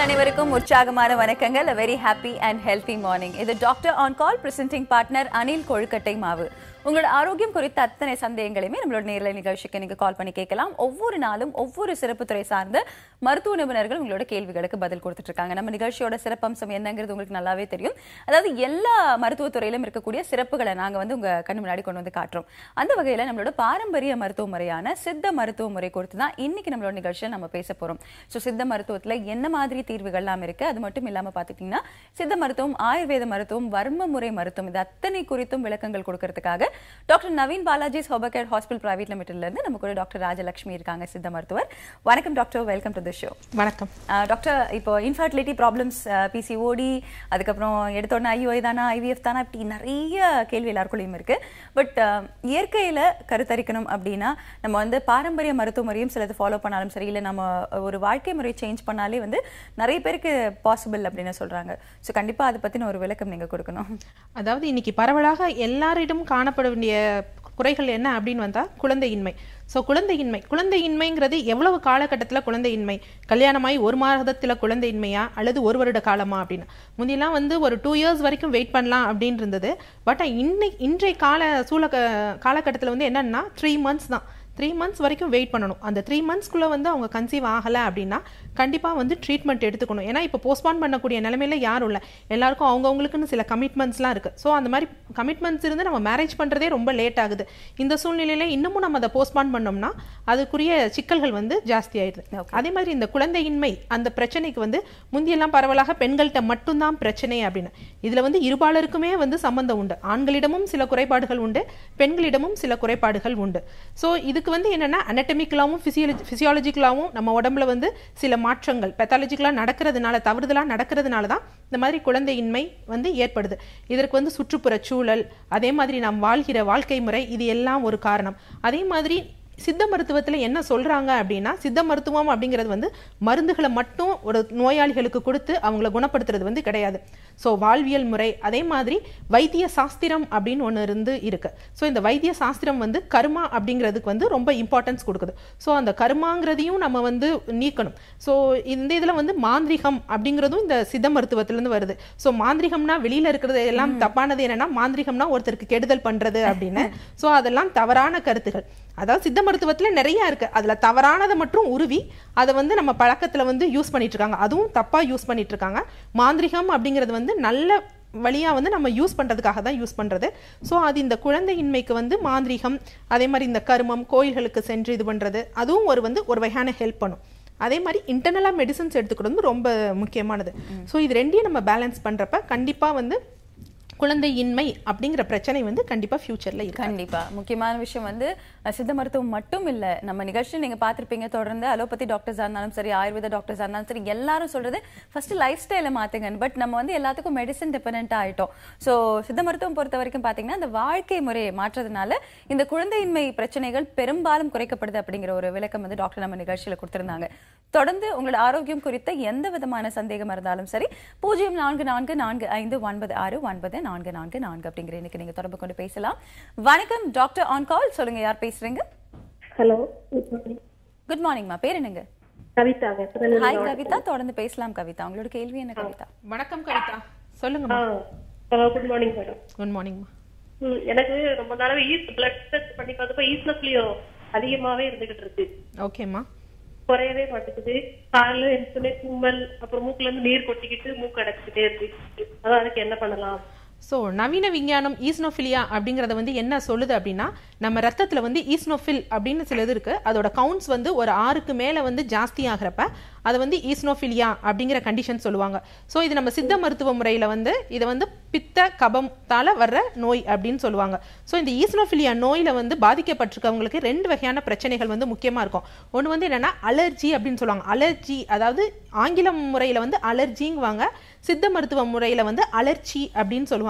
நேயர்கள் அனைவருக்கும் உற்சாகமான வணக்கங்கள் a very happy and healthy morning இது doctor on call presenting partner Anil கொழுக்கட்டை மாவு உங்களோட ஆரோக்கியம் குறித்த அத்தனை சந்தேகங்களையுமே நம்மளோட நேரலை நிகழ்ச்சிக்கு நீங்க கால் பண்ணி கேட்கலாம் ஒவ்வொரு நாளும் ஒவ்வொரு சிறப்பு துறை சார்ந்த மருத்துவ நிபுணர்கள் உங்களோட கேள்விகளுக்கு பதில் கொடுத்துட்டு இருக்காங்க நம்ம நிகழ்ச்சியோட சிறப்பம்சம் என்னங்கிறது உங்களுக்கு நல்லாவே தெரியும் அதாவது எல்லா மருத்துவத்துறையிலும் இருக்கக்கூடிய சிறப்புகளை நாங்க வந்து உங்க கண்ணு முன்னாடி கொண்டு வந்து காட்டுறோம் அந்த வகையில நம்மளோட பாரம்பரிய மருத்துவ முறையான சித்த மருத்துவ முறை குறித்து தான் இன்னைக்கு நம்மளோட நிகழ்ச்சியில் நம்ம பேச போறோம் ஸோ சித்த மருத்துவத்துல என்ன மாதிரி தீர்வுகள்லாம் இருக்கு அது மட்டும் இல்லாம பாத்துக்கிட்டீங்கன்னா சித்த மருத்துவம் ஆயுர்வேத மருத்துவம் வர்ம முறை மருத்துவம் இது அத்தனை குறித்தும் விளக்கங்கள் கொடுக்கறதுக்காக டாக்டர் நவீன் பாலாஜி ஹோபகேர் ஹாஸ்பிட்டல் பிரைவேட் லிமிடெட்ல இருந்து நம்ம கூட டாக்டர் ராஜலட்சுமி இருக்காங்க சித்த மருத்துவர் வணக்கம் doctor welcome to the show வணக்கம் டாக்டர் இப்போ இன்ஃபர்டிலிட்டி ப்ராப்ளம்ஸ் பிசிஓடி அதுக்கப்புறம் எடுத்தோடனே ஐஓஐ தானா ஐவிஎஃப் தானா இப்படி நிறைய கேள்வி எல்லாருக்குள்ளேயும் இருக்கு பட் இயற்கையில கருத்தரிக்கணும் அப்படின்னா நம்ம வந்து பாரம்பரிய மருத்துவ முறையும் சிலது ஃபாலோ பண்ணாலும் சரி இல்லை நம்ம ஒரு வாழ்க்கை முறை சேஞ்ச் பண்ணாலே வந்து நிறைய பேருக்கு பாசிபிள் அப்படின்னு சொல்றாங்க ஸோ கண்டிப்பா அதை பத்தின ஒரு விளக்கம் நீங்க கொடுக்கணும் அதாவது இன்னைக்கு பரவலாக எல்லாரிடமும் காணப்பட வேண்டிய குறைகள் என்ன அப்படின்னு வந்தா குழந்தையின்மை ஸோ குழந்தையின்மை குழந்தையின்மைங்கிறது எவ்வளவு காலகட்டத்தில் குழந்தையின்மை கல்யாணமாகி ஒரு மாதத்தில் குழந்தையின்மையா அல்லது ஒரு வருட காலமா அப்படின்னு முந்தியெல்லாம் வந்து ஒரு டூ இயர்ஸ் வரைக்கும் வெயிட் பண்ணலாம் அப்படின்னு இருந்தது பட் இன்னை இன்றைய கால சூழ காலகட்டத்தில் வந்து என்னன்னா த்ரீ மந்த்ஸ் தான் த்ரீ மந்த்ஸ் வரைக்கும் வெயிட் பண்ணணும் அந்த த்ரீ மந்த்ஸ்க்குள்ளே வந்து அவங்க கன்சீவ் ஆகலை அப்படின்னா கண்டிப்பாக வந்து ட்ரீட்மெண்ட் எடுத்துக்கணும் ஏன்னா இப்போ போஸ்ட்பான் பண்ணக்கூடிய நிலமையில யாரும் இல்லை எல்லாருக்கும் அவங்கவுங்களுக்குன்னு சில கமிட்மெண்ட்ஸ்லாம் இருக்குது ஸோ அந்த மாதிரி கமிட்மெண்ட்ஸ் இருந்து நம்ம மேரேஜ் பண்ணுறதே ரொம்ப லேட் ஆகுது இந்த சூழ்நிலையில இன்னமும் நம்ம அதை போஸ்ட்பான் பண்ணோம்னா அதுக்குரிய சிக்கல்கள் வந்து ஜாஸ்தி ஆயிடுது அதே மாதிரி இந்த குழந்தையின்மை அந்த பிரச்சனைக்கு வந்து முந்தியெல்லாம் பரவலாக பெண்கள்கிட்ட மட்டும்தான் பிரச்சனை அப்படின்னு இதில் வந்து இருபாலருக்குமே வந்து சம்பந்தம் உண்டு ஆண்களிடமும் சில குறைபாடுகள் உண்டு பெண்களிடமும் சில குறைபாடுகள் உண்டு ஸோ இதுக்கு வந்து என்னன்னா அனட்டமிக்கலாவும் ஃபிசியாலஜி ஃபிசியாலஜிக்கலாவும் நம்ம உடம்புல வந்து சில மாற்றங்கள் பெத்தாலஜிக்கலாக நடக்கிறதுனால தவறுதலாக நடக்கிறதுனால தான் இந்த மாதிரி குழந்தையின்மை வந்து ஏற்படுது இதற்கு வந்து சுற்றுப்புற சூழல் அதே மாதிரி நாம் வாழ்கிற வாழ்க்கை முறை இது எல்லாம் ஒரு காரணம் அதே மாதிரி சித்த மருத்துவத்தில் என்ன சொல்றாங்க அப்படின்னா சித்த மருத்துவம் அப்படிங்கிறது வந்து மருந்துகளை மட்டும் ஒரு நோயாளிகளுக்கு கொடுத்து அவங்கள குணப்படுத்துறது வந்து கிடையாது ஸோ வாழ்வியல் முறை அதே மாதிரி வைத்திய சாஸ்திரம் அப்படின்னு ஒன்று இருந்து இருக்கு ஸோ இந்த வைத்திய சாஸ்திரம் வந்து கர்மா அப்படிங்கிறதுக்கு வந்து ரொம்ப இம்பார்ட்டன்ஸ் கொடுக்குது ஸோ அந்த கர்மாங்கிறதையும் நம்ம வந்து நீக்கணும் ஸோ இந்த இதில் வந்து மாந்திரிகம் அப்படிங்கிறதும் இந்த சித்த மருத்துவத்திலேருந்து வருது ஸோ மாந்திரிகம்னா வெளியில இருக்கிறது எல்லாம் தப்பானது என்னன்னா மாந்திரிகம்னா ஒருத்தருக்கு கெடுதல் பண்றது அப்படின்னு ஸோ அதெல்லாம் தவறான கருத்துகள் அதாவது சித்த மருத்துவத்தில் நிறைய இருக்கு அதில் தவறானதை மட்டும் உருவி அதை வந்து நம்ம பழக்கத்தில் வந்து யூஸ் பண்ணிட்டு இருக்காங்க அதுவும் தப்பாக யூஸ் பண்ணிட்டு இருக்காங்க மாந்திரிகம் அப்படிங்கிறது வந்து நல்ல வழியாக வந்து நம்ம யூஸ் பண்ணுறதுக்காக தான் யூஸ் பண்ணுறது ஸோ அது இந்த குழந்தையின்மைக்கு வந்து மாந்திரிகம் அதே மாதிரி இந்த கருமம் கோயில்களுக்கு சென்று இது பண்ணுறது அதுவும் ஒரு வந்து ஒரு வகையான ஹெல்ப் பண்ணும் அதே மாதிரி இன்டர்னலாக மெடிசன்ஸ் எடுத்துக்கிறது ரொம்ப முக்கியமானது ஸோ இது ரெண்டையும் நம்ம பேலன்ஸ் பண்ணுறப்ப கண்டிப்பாக வந்து குழந்தையின்மை அப்படிங்கிற பிரச்சனை வந்து கண்டிப்பா ஃபியூச்சர்ல இருக்கு கண்டிப்பா முக்கியமான விஷயம் வந்து அஹ், சித்த மருத்துவம் மட்டும் இல்ல நம்ம நிகழ்ச்சியில் நீங்க பார்த்திருப்பீங்க தொடர்ந்து அலோபதி டாக்டர்ஸா இருந்தாலும் சரி ஆயுர்வேத டாக்டர்ஸா இருந்தாலும் சரி எல்லாரும் சொல்றது ஃபர்ஸ்ட் லைஃப் ஸ்டைலை மாத்துங்க பட் நம்ம வந்து எல்லாத்துக்கும் மெடிசன் டிபெண்ட் ஆயிட்டோம் ஸோ சித்த மருத்துவம் பொறுத்த வரைக்கும் பாத்தீங்கன்னா இந்த வாழ்க்கை முறையை மாற்றதுனால இந்த குழந்தையின்மை பிரச்சனைகள் பெரும்பாலும் குறைக்கப்படுது அப்படிங்கிற ஒரு விளக்கம் வந்து டாக்டர் நம்ம நிகழ்ச்சியில கொடுத்திருந்தாங்க தொடர்ந்து உங்களோட ஆரோக்கியம் குறித்த எந்த விதமான சந்தேகம் இருந்தாலும் சரி பூஜ்ஜியம் நான்கு நான்கு நான்கு ஐந்து ஒன்பது ஆறு ஒன்பது நான்கு நான்கு நான்கு அப்படிங்கிற இன்னைக்கு நீங்க தொடர்பு கொண்டு பேசலாம் வணக்கம் டாக்டர் ஆன் கால் சொல்லுங்க யார் பேசுறீங்க ஹலோ குட் மார்னிங் குட் மார்னிங்மா பேர் என்னங்க கவிதாங்க திருநெல்வேலி ஹாய் கவிதா தொடர்ந்து பேசலாம் கவிதா உங்களோட கேள்வி என்ன கவிதா வணக்கம் கவிதா சொல்லுங்க ஆ hello good morning madam good மார்னிங்மா ம் எனக்கு ரொம்ப நாளாவே ஈஸ்ட் பிளட் டெஸ்ட் பண்ணி பார்த்தப்ப ஈஸ்ட்லயும் அதிகமாவே இருந்துகிட்டு இருக்கு ஓகேம்மா குறையவே மாட்டேங்குது காலையில எழுந்துனே தும்மல் அப்புறம் மூக்குல இருந்து நீர் கொட்டிக்கிட்டு மூக்கு அடைச்சிக்கிட்டே இருக்கு அதான் அதுக்கு என்ன பண்ணலாம் ஸோ நவீன விஞ்ஞானம் ஈஸ்னோஃபிலியா அப்படிங்கறத வந்து என்ன சொல்லுது அப்படின்னா நம்ம ரத்தத்துல வந்து ஈஸ்னோஃபில் அப்படின்னு சில இது இருக்கு அதோட கவுண்ட்ஸ் வந்து ஒரு ஆறுக்கு மேல வந்து ஜாஸ்தி ஆகிறப்ப அது வந்து ஈஸ்னோஃபிலியா அப்படிங்கிற கண்டிஷன் சொல்லுவாங்க ஸோ இது நம்ம சித்த மருத்துவ முறையில வந்து இதை வந்து பித்த கபம்தால வர்ற நோய் அப்படின்னு சொல்லுவாங்க ஸோ இந்த ஈஸ்னோஃபிலியா நோயில வந்து பாதிக்கப்பட்டிருக்கவங்களுக்கு ரெண்டு வகையான பிரச்சனைகள் வந்து முக்கியமா இருக்கும் ஒன்று வந்து என்னன்னா அலர்ஜி அப்படின்னு சொல்லுவாங்க அலர்ஜி அதாவது ஆங்கில முறையில வந்து அலர்ஜிங்குவாங்க சித்த மருத்துவ முறையில வந்து அலர்ச்சி அப்படின்னு சொல்லுவாங்க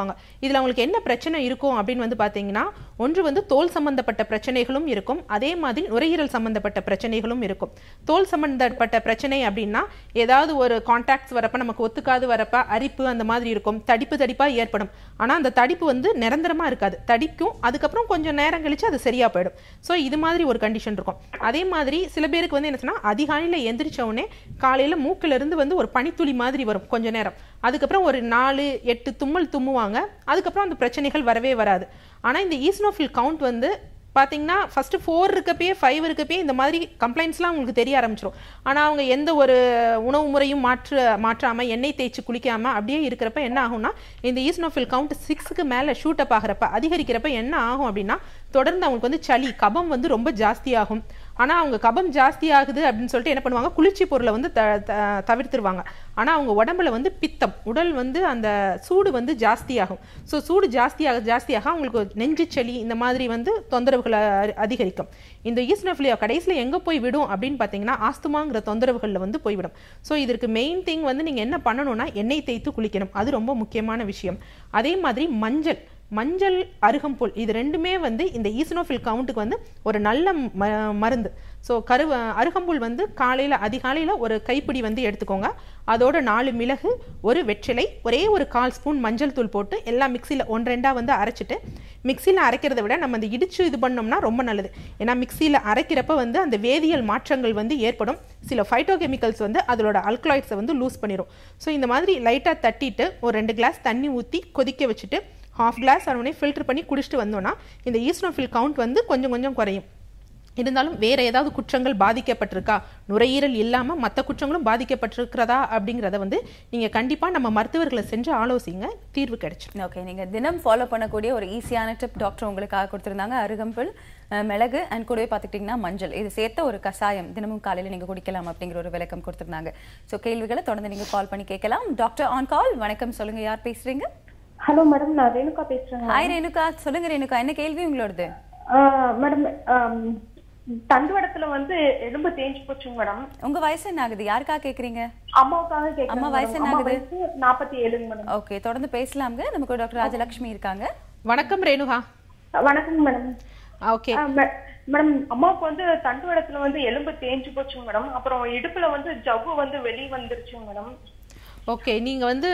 பண்ணுவாங்க இதுல அவங்களுக்கு என்ன பிரச்சனை இருக்கும் அப்படின்னு வந்து பாத்தீங்கன்னா ஒன்று வந்து தோல் சம்பந்தப்பட்ட பிரச்சனைகளும் இருக்கும் அதே மாதிரி நுரையீரல் சம்பந்தப்பட்ட பிரச்சனைகளும் இருக்கும் தோல் சம்பந்தப்பட்ட பிரச்சனை அப்படின்னா ஏதாவது ஒரு கான்டாக்ட்ஸ் வரப்ப நமக்கு ஒத்துக்காது வரப்ப அரிப்பு அந்த மாதிரி இருக்கும் தடிப்பு தடிப்பா ஏற்படும் ஆனா அந்த தடிப்பு வந்து நிரந்தரமா இருக்காது தடிக்கும் அதுக்கப்புறம் கொஞ்சம் நேரம் கழிச்சு அது சரியா போயிடும் ஸோ இது மாதிரி ஒரு கண்டிஷன் இருக்கும் அதே மாதிரி சில பேருக்கு வந்து என்ன சொன்னா அதிகாலையில எந்திரிச்ச உடனே காலையில மூக்குல இருந்து வந்து ஒரு பனித்துளி மாதிரி வரும் கொஞ்ச நேரம் அதுக்கப்புறம் ஒரு நாலு எட்டு தும்மல் தும்முவாங்க அதுக்கப்புறம் அந்த பிரச்சனைகள் வரவே வராது ஆனா இந்த ஈஸ்னோஃபில் கவுண்ட் வந்து பார்த்தீங்கன்னா ஃபர்ஸ்ட் ஃபோர் இருக்கப்பயே ஃபைவ் இருக்கப்பயே இந்த மாதிரி கம்ப்ளைண்ட்ஸ்லாம் உங்களுக்கு தெரிய ஆரம்பிச்சிடும் ஆனால் அவங்க எந்த ஒரு உணவு முறையும் மாற்று மாற்றாமல் எண்ணெய் தேய்ச்சி குளிக்காமல் அப்படியே இருக்கிறப்ப என்ன ஆகும்னா இந்த ஈஸ்னோஃபில் கவுண்ட் சிக்ஸுக்கு மேலே ஷூட் அப் ஆகிறப்ப அதிகரிக்கிறப்ப என்ன ஆகும் அப்படின்னா தொடர்ந்து அவங்களுக்கு வந்து சளி கபம் வந்து ரொம்ப ஜாஸ்தியாகும் ஆனால் அவங்க கபம் ஜாஸ்தி ஆகுது அப்படின்னு சொல்லிட்டு என்ன பண்ணுவாங்க குளிர்ச்சி பொருளை வந்து த த- தவிர்த்துருவாங்க ஆனால் அவங்க உடம்புல வந்து பித்தம் உடல் வந்து அந்த சூடு வந்து ஜாஸ்தியாகும் ஸோ சூடு ஜாஸ்தியாக ஜாஸ்தியாக அவங்களுக்கு நெஞ்சு சளி இந்த மாதிரி வந்து தொந்தரவுகளை அ- அதிகரிக்கும் இந்த ஈஸ்னோஃபிலியா கடைசியில் எங்கே போய் விடும் அப்படின்னு பார்த்தீங்கன்னா ஆஸ்துமாங்கிற தொந்தரவுகளில் வந்து போய்விடும் ஸோ இதற்கு மெயின் திங் வந்து நீங்கள் என்ன பண்ணணும்னா எண்ணெய் தேய்த்து குளிக்கணும் அது ரொம்ப முக்கியமான விஷயம் அதே மாதிரி மஞ்சள் மஞ்சள் அருகம்புல் இது ரெண்டுமே வந்து இந்த ஈசனோஃபில் கவுண்ட்டுக்கு வந்து ஒரு நல்ல ம மருந்து ஸோ கரு அருகம்புல் வந்து காலையில் அதிகாலையில் ஒரு கைப்பிடி வந்து எடுத்துக்கோங்க அதோட நாலு மிளகு ஒரு வெற்றிலை ஒரே ஒரு கால் ஸ்பூன் மஞ்சள் தூள் போட்டு எல்லாம் மிக்சியில் ஒன்று ரெண்டாக வந்து அரைச்சிட்டு மிக்சியில் அரைக்கிறத விட நம்ம அந்த இடிச்சு இது பண்ணோம்னா ரொம்ப நல்லது ஏன்னா மிக்சியில் அரைக்கிறப்ப வந்து அந்த வேதியியல் மாற்றங்கள் வந்து ஏற்படும் சில ஃபைட்டோ கெமிக்கல்ஸ் வந்து அதோட அல்கலாய்ட்ஸை வந்து லூஸ் பண்ணிடும் ஸோ இந்த மாதிரி லைட்டாக தட்டிட்டு ஒரு ரெண்டு கிளாஸ் தண்ணி ஊற்றி கொதிக்க வச்சுட்டு ஹாஃப் கிளாஸ் உடனே ஃபில்டர் பண்ணி குடிச்சிட்டு வந்தோம்னா இந்த ஈஸ்னோஃபில் கவுண்ட் வந்து கொஞ்சம் கொஞ்சம் குறையும் இருந்தாலும் வேற ஏதாவது குற்றங்கள் பாதிக்கப்பட்டிருக்கா நுரையீரல் இல்லாம மற்ற குற்றங்களும் பாதிக்கப்பட்டிருக்கிறதா அப்படிங்கிறத வந்து நீங்க கண்டிப்பா நம்ம மருத்துவர்களை சென்று ஆலோசிங்க தீர்வு கிடைச்சிடும் ஓகே நீங்க தினம் ஃபாலோ பண்ணக்கூடிய ஒரு ஈஸியான டிப் டாக்டர் உங்களுக்காக கொடுத்திருந்தாங்க அருகம்புல் அஹ், மிளகு அண்ட் கூடவே பார்த்துக்கிட்டிங்கன்னா மஞ்சள் இது சேர்த்த ஒரு கசாயம் தினமும் காலையில நீங்க குடிக்கலாம் அப்படிங்கிற ஒரு விளக்கம் கொடுத்திருந்தாங்க ஸோ கேள்விகளை தொடர்ந்து நீங்க கால் பண்ணி கேட்கலாம் டாக்டர் ஆன் கால் வணக்கம் சொல்லுங்க யார் பேசுறீங்க ஹலோ மேடம் நான் ரேணுகா பேசுறேங்க ஹாய் ரேணுகா சொல்லுங்க ரேணுகா என்ன கேள்வி உங்களோடது மேடம் தண்டுவடத்துல வந்து எலும்பு தேஞ்சு போச்சுங்க மேடம் உங்க வயசு என்ன ஆகுது யாருக்கா கேக்குறீங்க அம்மாவுக்காக கேக்குறேன் அம்மா வயசு என்ன அம்மா ஆகுது? வயசு நாற்பத்தி ஏழுங்க மேடம் ஓகே தொடர்ந்து பேசலாம்ங்க நமக்கு டாக்டர் ராஜலட்சுமி இருக்காங்க வணக்கம் ரேணுகா வணக்கங்க மேடம் ஓகே மேடம் அம்மாவுக்கு வந்து தண்டுவடத்துல வந்து எலும்பு தேஞ்சு போச்சுங்க மேடம் அப்புறம் இடுப்புல வந்து ஜவ்வு வந்து வெளிய வந்துருச்சுங்க மேடம் ஓகே நீங்கள் வந்து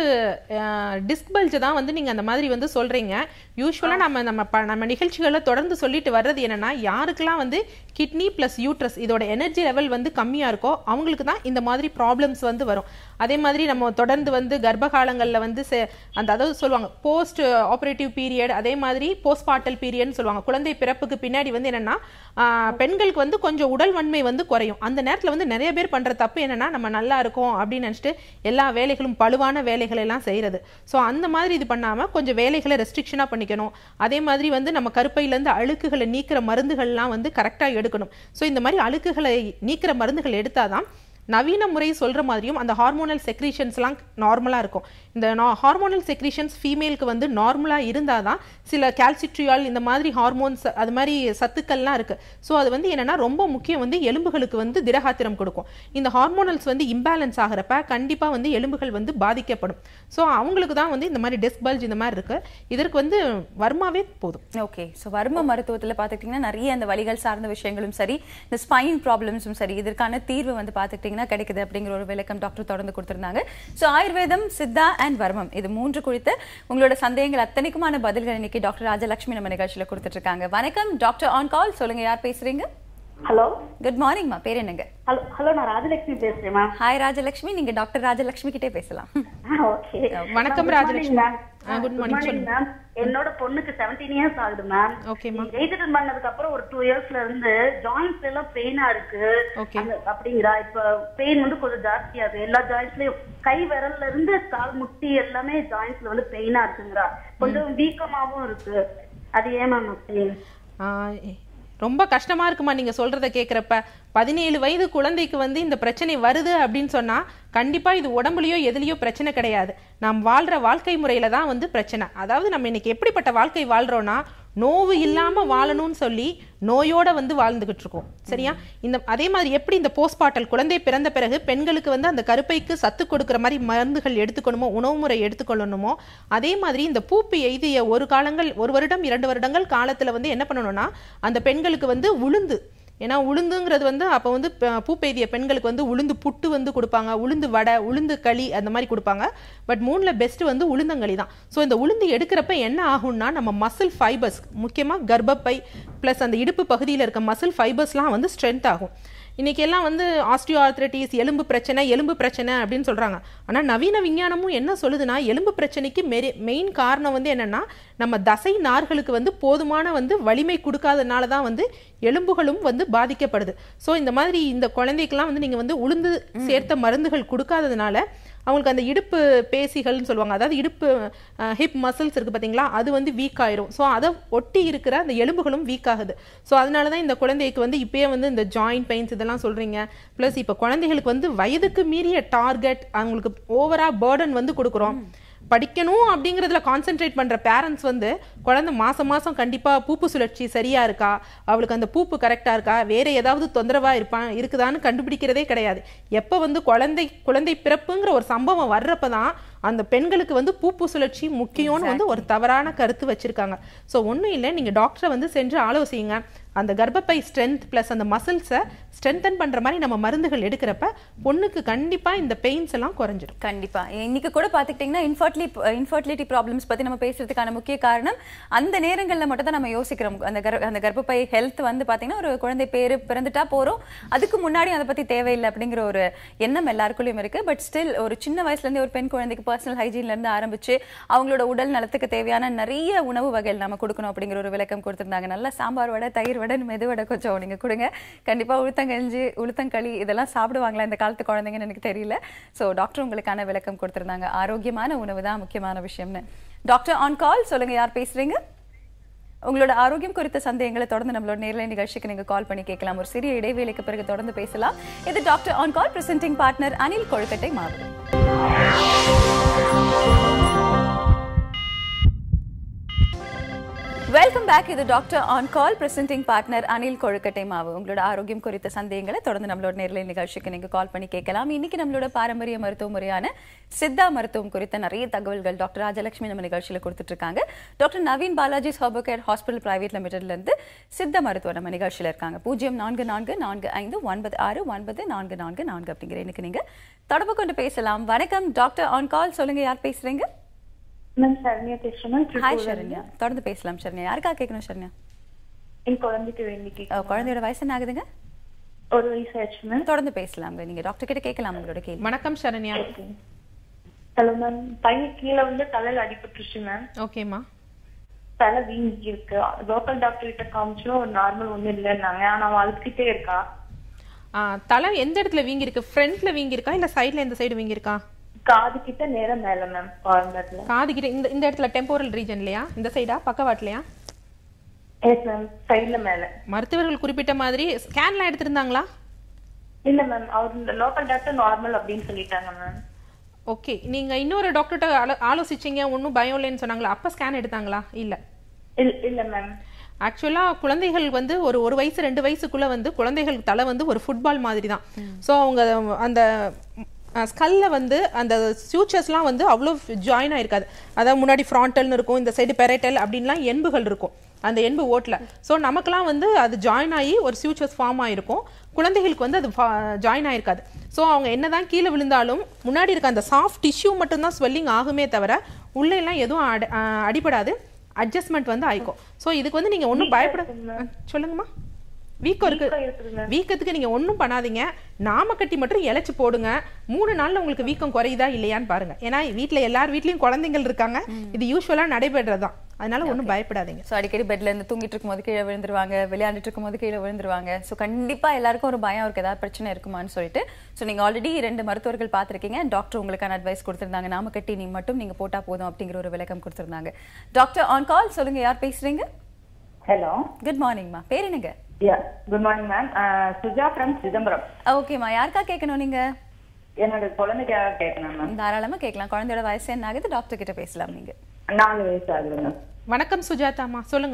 டிஸ்க் பல்ஜ் தான் வந்து நீங்கள் அந்த மாதிரி வந்து சொல்கிறீங்க யூஸ்வலாக நம்ம நம்ம ப நம்ம நிகழ்ச்சிகளில் தொடர்ந்து சொல்லிட்டு வர்றது என்னன்னா யாருக்கெல்லாம் வந்து கிட்னி ப்ளஸ் யூட்ரஸ் இதோட எனர்ஜி லெவல் வந்து கம்மியாக இருக்கோ அவங்களுக்கு தான் இந்த மாதிரி ப்ராப்ளம்ஸ் வந்து வரும் அதே மாதிரி நம்ம தொடர்ந்து வந்து கர்ப்ப காலங்களில் வந்து செ- அந்த அதாவது சொல்லுவாங்க போஸ்ட் ஆப்ரேட்டிவ் பீரியட் அதே மாதிரி போஸ்ட் பார்ட்டல் பீரியட்னு சொல்லுவாங்க குழந்தை பிறப்புக்கு பின்னாடி வந்து என்னன்னா ஆஹ், பெண்களுக்கு வந்து கொஞ்சம் உடல் வன்மை வந்து குறையும் அந்த நேரத்தில் வந்து நிறைய பேர் பண்ற தப்பு என்னன்னா நம்ம நல்லா இருக்கோம் அப்படின்னு நினச்சிட்டு எல்லா வேலைகளும் பழுவான வேலைகளை எல்லாம் செய்யறது ஸோ அந்த மாதிரி இது பண்ணாம கொஞ்சம் வேலைகளை ரெஸ்ட்ரிக்ஷனாக பண்ணிக்கணும் அதே மாதிரி வந்து நம்ம கருப்பையிலேருந்து அழுக்குகளை நீக்கிற மருந்துகள்லாம் வந்து கரெக்டாக எடுக்கணும் ஸோ இந்த மாதிரி அழுக்குகளை நீக்கிற மருந்துகள் எடுத்தாதான் நவீன முறை சொல்ற மாதிரியும் அந்த ஹார்மோனல் செக்ரீஷன்ஸ்லாம் நார்மலாக இருக்கும் இந்த ஹார்மோனல் செக்ரீஷன்ஸ் ஃபீமேலுக்கு வந்து நார்மலாக இருந்தால் தான் சில கால்சிட்ரியால் இந்த மாதிரி ஹார்மோன்ஸ் அது மாதிரி சத்துக்கள்லாம் இருக்கு ஸோ அது வந்து என்னன்னா ரொம்ப முக்கியம் வந்து எலும்புகளுக்கு வந்து திடகாத்திரம் கொடுக்கும் இந்த ஹார்மோனல்ஸ் வந்து இம்பேலன்ஸ் ஆகிறப்ப கண்டிப்பாக வந்து எலும்புகள் வந்து பாதிக்கப்படும் ஸோ அவங்களுக்கு தான் வந்து இந்த மாதிரி டெஸ்க் பல்ஜ் இந்த மாதிரி இருக்கு இதற்கு வந்து வர்மாவே போதும் ஓகே ஸோ வர்ம மருத்துவத்துல பார்த்துக்கிட்டிங்கன்னா நிறைய அந்த வலிகள் சார்ந்த விஷயங்களும் சரி இந்த ஸ்பைன் ப்ராப்ளம்ஸும் சரி இதற்கான தீர்வு வந்து பார்த்துக்கிட்டிங்கன்னா கிடைக்குது அப்படிங்கிற ஒரு விளக்கம் டாக்டர் தொடர்ந்து கொடுத்திருந்தாங்க ஸோ ஆயுர்வேதம் சித்தா அண்ட் வர்மம் இது மூன்று குறித்து உங்களோட சந்தேகங்கள் அத்தனைக்குமான பதில்கள் இன்னைக்கு டாக்டர் ராஜலட்சுமி நம்ம நிகழ்ச்சியில கொடுத்துட்டு இருக்காங்க வணக்கம் டாக்டர் ஆன் கால் சொல்லுங்க யார் பேசுறீங்க ஹலோ குட் மார்னிங்மா பேர் என்னங்க ஹலோ ஹலோ நான் ராஜலட்சுமி பேசுறேன் மேம் ஹாய் ராஜலட்சுமி நீங்க டாக்டர் ராஜலட்சுமி கிட்டே பேசலாம் ஓகே வணக்கம் ராஜலட்சுமி ஆ, good morning, சொல்லுங்க. மேம் என்னோட பொண்ணுக்கு 17 இயர்ஸ் ஆகுது மேம் Okay, ma'am. எய்ஜெட் பண்ணதுக்கு அப்புறம் ஒரு டூ இயர்ஸ்ல இருந்து ஜாயின்ஸ் எல்லாம் பெயினா இருக்கு Okay. அந்த- அப்படிங்கிறா இப்ப பெயின் வந்து கொஞ்சம் ஜாஸ்தியா இருக்கு எல்லா ஜாயின்ஸ்லயும் கை விரல்ல இருந்து கால் முட்டி எல்லாமே ஜாயின்ஸ்ல வந்து பெயினா இருக்குங்கிறா கொஞ்சம் வீக்கமாவும் இருக்கு அது ஏன் மேம் அப்படி ஆஹ் ரொம்ப கஷ்டமா இருக்குமா நீங்க சொல்றத கேக்குறப்ப பதினேழு வயது குழந்தைக்கு வந்து இந்த பிரச்சனை வருது அப்படின்னு சொன்னா கண்டிப்பா இது உடம்புலயோ எதுலயோ பிரச்சனை கிடையாது நாம் வாழ்ற வாழ்க்கை முறையில தான் வந்து பிரச்சனை அதாவது நம்ம இன்னைக்கு எப்படிப்பட்ட வாழ்க்கை வாழ்றோம்னா நோவு இல்லாம வாழணும்னு சொல்லி நோயோட வந்து வாழ்ந்துகிட்டு இருக்கோம் சரியா இந்த அதே மாதிரி எப்படி இந்த போஸ்ட்மார்ட்டல் குழந்தை பிறந்த பிறகு பெண்களுக்கு வந்து அந்த கருப்பைக்கு சத்து கொடுக்குற மாதிரி மருந்துகள் எடுத்துக்கணுமோ உணவு முறை எடுத்துக்கொள்ளணுமோ அதே மாதிரி இந்த பூப்பு எய்திய ஒரு காலங்கள் ஒரு வருடம் இரண்டு வருடங்கள் காலத்துல வந்து என்ன பண்ணணும்னா அந்த பெண்களுக்கு வந்து உளுந்து ஏன்னா உளுந்துங்கிறது வந்து அப்போ வந்து ப- பூப்பெய்திய பெண்களுக்கு வந்து உளுந்து புட்டு வந்து கொடுப்பாங்க உளுந்து வடை உளுந்து களி அந்த மாதிரி கொடுப்பாங்க பட் மூணில் பெஸ்ட் வந்து உளுந்தங்களி தான் ஸோ இந்த உளுந்து எடுக்கிறப்ப என்ன ஆகும்னா நம்ம மசில் ஃபைபர்ஸ் முக்கியமாக கர்ப்பப்பை ப்ளஸ் அந்த இடுப்பு பகுதியில் இருக்க மசில் ஃபைபர்ஸ்லாம் வந்து ஸ்ட்ரென்த் ஆகும் இன்னைக்கு எல்லாம் வந்து ஆஸ்டியோ ஆர்த்ரைட்டிஸ் எலும்பு பிரச்சனை எலும்பு பிரச்சனை அப்படின்னு சொல்றாங்க ஆனா நவீன விஞ்ஞானமும் என்ன சொல்லுதுன்னா எலும்பு பிரச்சனைக்கு மெயின் காரணம் வந்து என்னன்னா நம்ம தசை நார்களுக்கு வந்து போதுமான வந்து வலிமை கொடுக்காதனால தான் வந்து எலும்புகளும் வந்து பாதிக்கப்படுது ஸோ இந்த மாதிரி இந்த குழந்தைக்கெல்லாம் வந்து நீங்க வந்து உளுந்து சேர்த்த மருந்துகள் கொடுக்காததுனால அவங்களுக்கு அந்த இடுப்பு பேசிகள்னு சொல்லுவாங்க அதாவது இடுப்பு ஹிப் மசில்ஸ் இருக்கு பாத்தீங்களா அது வந்து வீக் ஆயிரும் ஸோ அதை ஒட்டி இருக்கிற அந்த எலும்புகளும் வீக் ஆகுது ஸோ அதனால தான் இந்த குழந்தைக்கு வந்து இப்பயே வந்து இந்த ஜாயிண்ட் பெயின்ஸ் இதெல்லாம் சொல்றீங்க ப்ளஸ் இப்போ குழந்தைகளுக்கு வந்து வயதுக்கு மீறிய டார்கெட் அவங்களுக்கு ஓவரா பேர்டன் வந்து கொடுக்குறோம் படிக்கணும் அப்படிங்கிறதுல கான்சென்ட்ரேட் பண்ற பேரண்ட்ஸ் வந்து குழந்தை மாசம் மாசம் கண்டிப்பா பூப்பு சுழற்சி சரியா இருக்கா அவளுக்கு அந்த பூப்பு கரெக்டா இருக்கா வேற ஏதாவது தொந்தரவா இருப்பான் இருக்குதான்னு கண்டுபிடிக்கிறதே கிடையாது எப்ப வந்து குழந்தை குழந்தை பிறப்புங்கிற ஒரு சம்பவம் வர்றப்பதான் அந்த பெண்களுக்கு வந்து பூப்பு சுழற்சி முக்கியம்னு வந்து ஒரு தவறான கருத்து வச்சிருக்காங்க ஸோ ஒன்றும் இல்லை நீங்க டாக்டரை வந்து சென்று ஆலோசிங்க அந்த கர்ப்பப்பை ஸ்ட்ரென்த் ப்ளஸ் அந்த மசில்ஸை ஸ்ட்ரென்தன் பண்ற மாதிரி நம்ம மருந்துகள் எடுக்கிறப்ப பொண்ணுக்கு கண்டிப்பா இந்த பெயின்ஸ் எல்லாம் குறைஞ்சிரும் கண்டிப்பா இன்னைக்கு கூட பாத்துக்கிட்டீங்கன்னா இன்ஃபர்ட்லி இன்ஃபர்டிலிட்டி ப்ராப்ளம்ஸ் பத்தி நம்ம பேசுறதுக்கான முக்கிய காரணம் அந்த நேரங்கள்ல மட்டும் தான் நம்ம யோசிக்கிறோம் அந்த கர் அந்த கர்ப்பப்பை ஹெல்த் வந்து பாத்தீங்கன்னா ஒரு குழந்தை பேரு பிறந்துட்டா போறோம் அதுக்கு முன்னாடி அதை பத்தி தேவையில்லை அப்படிங்கிற ஒரு எண்ணம் எல்லாருக்குள்ளயும் இருக்கு பட் ஸ்டில் ஒரு சின்ன வயசுல இருந்தே ஒரு பெண் குழந்தைக்கு பர்சனல் ஹைஜீன்ல இருந்து ஆரம்பிச்சு அவங்களோட உடல் நலத்துக்கு தேவையான நிறைய உணவு வகைகள் நம்ம கொடுக்கணும் அப்படிங்கிற ஒரு விளக்கம் கொடுத்திருந்தாங்க நல்ல சாம்பார் வடை தயிர் வடை மெதுவடை கொஞ்சம் நீங்க கொடுங்க கண்டிப்பா உளுத்தங்கஞ்சி உளுத்தங்களி இதெல்லாம் சாப்பிடுவாங்களா இந்த காலத்து குழந்தைங்கன்னு எனக்கு தெரியல சோ டாக்டர் உங்களுக்கான விளக்கம் கொடுத்திருந்தாங்க ஆரோக்கியமான உணவு தான் முக்கியமான விஷயம்னு டாக்டர் ஆன் கால் சொல்லுங்க யார் பேசுறீங்க உங்களோட ஆரோக்கியம் குறித்த சந்தேகங்களை தொடர்ந்து நம்மளோட நேரலை நிகழ்ச்சிக்கு நீங்க கால் பண்ணி கேட்கலாம் ஒரு சிறிய இடைவேளைக்கு பிறகு தொடர்ந்து பேசலாம் இது doctor on call presenting partner Anil கொழுக்கட்டை மாவு வெல்கம் பேக் இது doctor on call presenting partner Anil கொழுக்கட்டை மாவு உங்களோட ஆரோக்கியம் குறித்த சந்தேகங்களை தொடர்ந்து நம்மளோட நேரலை நிகழ்ச்சிக்கு நீங்க கால் பண்ணி கேட்கலாம் இன்னைக்கு நம்மளோட பாரம்பரிய மருத்துவ முறையான சித்தா மருத்துவம் குறித்த நிறைய தகவல்கள் டாக்டர் ராஜலட்சுமி நம்ம நிகழ்ச்சியில கொடுத்துட்டு இருக்காங்க டாக்டர் நவீன் பாலாஜி ஹர்போ கேர் ஹாஸ்பிட்டல் பிரைவேட் லிமிடெட்ல இருந்து சித்த மருத்துவம் நம்ம நிகழ்ச்சியில இருக்காங்க பூஜ்ஜியம் நான்கு நான்கு நான்கு ஐந்து ஒன்பது ஆறு ஒன்பது நான்கு நான்கு நான்கு அப்படிங்கிற எனக்கு நீங்க தொடர்பு கொண்டு பேசலாம் வணக்கம் டாக்டர் ஆன் கால் சொல்லுங்க யார் பேசுறீங்க மேம் சரண்யா பேசுறேன் மேம் ஹாய் சரண்யா தொடர்ந்து பேசலாம் சரண்யா யாருக்கா கேட்கணும் சரண்யா என் குழந்தைக்கு வேண்டி அஹ், குழந்தையோட வயசு என்ன ஆகுதுங்க ஒரு வயசு ஆச்சு மேம் தொடர்ந்து பேசலாங்க நீங்க டாக்டர் கிட்ட கேட்கலாம் உங்களோட கேள்வி வணக்கம் சரண்யா ஹலோ மேம் பையன் கீழே வந்து தலையில அடிபட்டுருச்சு மேம் ஓகேம்மா தலை வீங்கி இருக்கு லோக்கல் டாக்டர் கிட்ட காமிச்சோம் ஒரு நார்மல் ஒண்ணும் இல்லைன்னாங்க ஆனா அவன் அழுத்திட்டே இருக்கா ஆ, தலை எந்த இடத்துல வீங்கி இருக்கு ஃப்ரண்ட்ல வீங்கி இருக்கா இல்ல சைடுல எந்த சைடு வீங்கி இருக்கா காது கிட்ட நேரம் மேல மேம் கார்னர்ல காது கிட்ட இந்த இந்த இடத்துல டெம்போரல் ரீஜன்லயா இந்த சைடா பக்கவாட்லயா எஸ் மேம் சைடுல மேல மருத்துவர்கள் குறிப்பிட்ட மாதிரி ஸ்கேன்லாம் எடுத்திருந்தாங்களா இல்ல மேம் அவர் லோக்கல் டாக்டர் நார்மல் அப்படின்னு சொல்லிட்டாங்க மேம் ஓகே நீங்க இன்னொரு டாக்டர்கிட்ட ஆலோ- ஆலோசிச்சீங்க ஒன்றும் பயம் இல்லைன்னு சொன்னாங்களா அப்ப ஸ்கேன் எடுத்தாங்களா இல்ல இல்ல இல்ல மேம் ஆக்சுவலா குழந்தைகள் வந்து ஒரு ஒரு வயசு ரெண்டு வயசுக்குள்ள வந்து குழந்தைகள் தலை வந்து ஒரு ஃபுட்பால் மாதிரி தான் ஸோ அவங்க அந்த ஸ்கல்ல வந்து அந்த ஃபியூச்சர்ஸ்லாம் வந்து அவ்வளோ ஜாயின் ஆயிருக்காது அதாவது முன்னாடி ஃப்ராண்டல்னு இருக்கும் இந்த சைடு பெரட்டல் அப்படின்லாம் எண்புகள் இருக்கும் அந்த எண்பு ஓட்டில் ஸோ நமக்கெல்லாம் வந்து அது ஜாயின் ஆகி ஒரு ஃபியூச்சர்ஸ் ஃபார்ம் ஆயிருக்கும் குழந்தைகளுக்கு வந்து அது ஜாயின் ஆயிருக்காது ஸோ அவங்க என்னதான் கீழே விழுந்தாலும் முன்னாடி இருக்க அந்த சாஃப்ட் டிஷ்யூ மட்டும்தான் ஸ்வெல்லிங் ஆகுமே தவிர உள்ள எல்லாம் எதுவும் அடி- அஹ் அடிபடாது அட்ஜஸ்ட்மெண்ட் வந்து ஆயிக்கும் ஸோ இதுக்கு வந்து நீங்க ஒன்றும் பயப்பட அஹ் சொல்லுங்கம்மா வீக்கம் இருக்கு வீக்கத்துக்கு நீங்க ஒன்றும் பண்ணாதீங்க நாம கட்டி மட்டும் இழைச்சு போடுங்க மூணு நாள்ல உங்களுக்கு வீக்கம் குறையுதா இல்லையான்னு பாருங்க ஏன்னா வீட்ல எல்லார் வீட்லயும் குழந்தைகள் இருக்காங்க இது யூஸ்வலா நடைபெறதுதான் அதனால ஒன்றும் பயப்படாதீங்க ஸோ அடிக்கடி பெட்ல இருந்து தூங்கிட்டு இருக்கும்போது கீழே விழுந்துருவாங்க விளையாண்டுட்டு இருக்கும்போது கீழே விழுந்துருவாங்க ஸோ கண்டிப்பா எல்லாருக்கும் ஒரு பயம் இருக்கு ஏதாவது பிரச்சனை இருக்குமான்னு சொல்லிட்டு ஸோ நீங்க ஆல்ரெடி ரெண்டு மருத்துவர்கள் பார்த்திருக்கீங்க டாக்டர் உங்களுக்கான அட்வைஸ் கொடுத்திருந்தாங்க நாம கட்டி நீ மட்டும் நீங்க போட்டா போதும் அப்படிங்கிற ஒரு விளக்கம் கொடுத்திருந்தாங்க டாக்டர் ஆன் கால் சொல்லுங்க யார் பேசுறீங்க ஹலோ குட் மார்னிங்மா பேர் என்னங்க yeah good morning ma'am Suja from Chidambaram ஓகேம்மா யாருக்கா கேட்கணும் நீங்க என்னோட குழந்தைக்காக கேட்கணும் மேம் தாராளமா கேட்கலாம் குழந்தையோட வயசு என்ன ஆகுது டாக்டர் கிட்ட பேசலாம் நீங்க நாலு வயசு ஆகுது மேம் வணக்கம் சுஜாதாம்மா சொல்லுங்க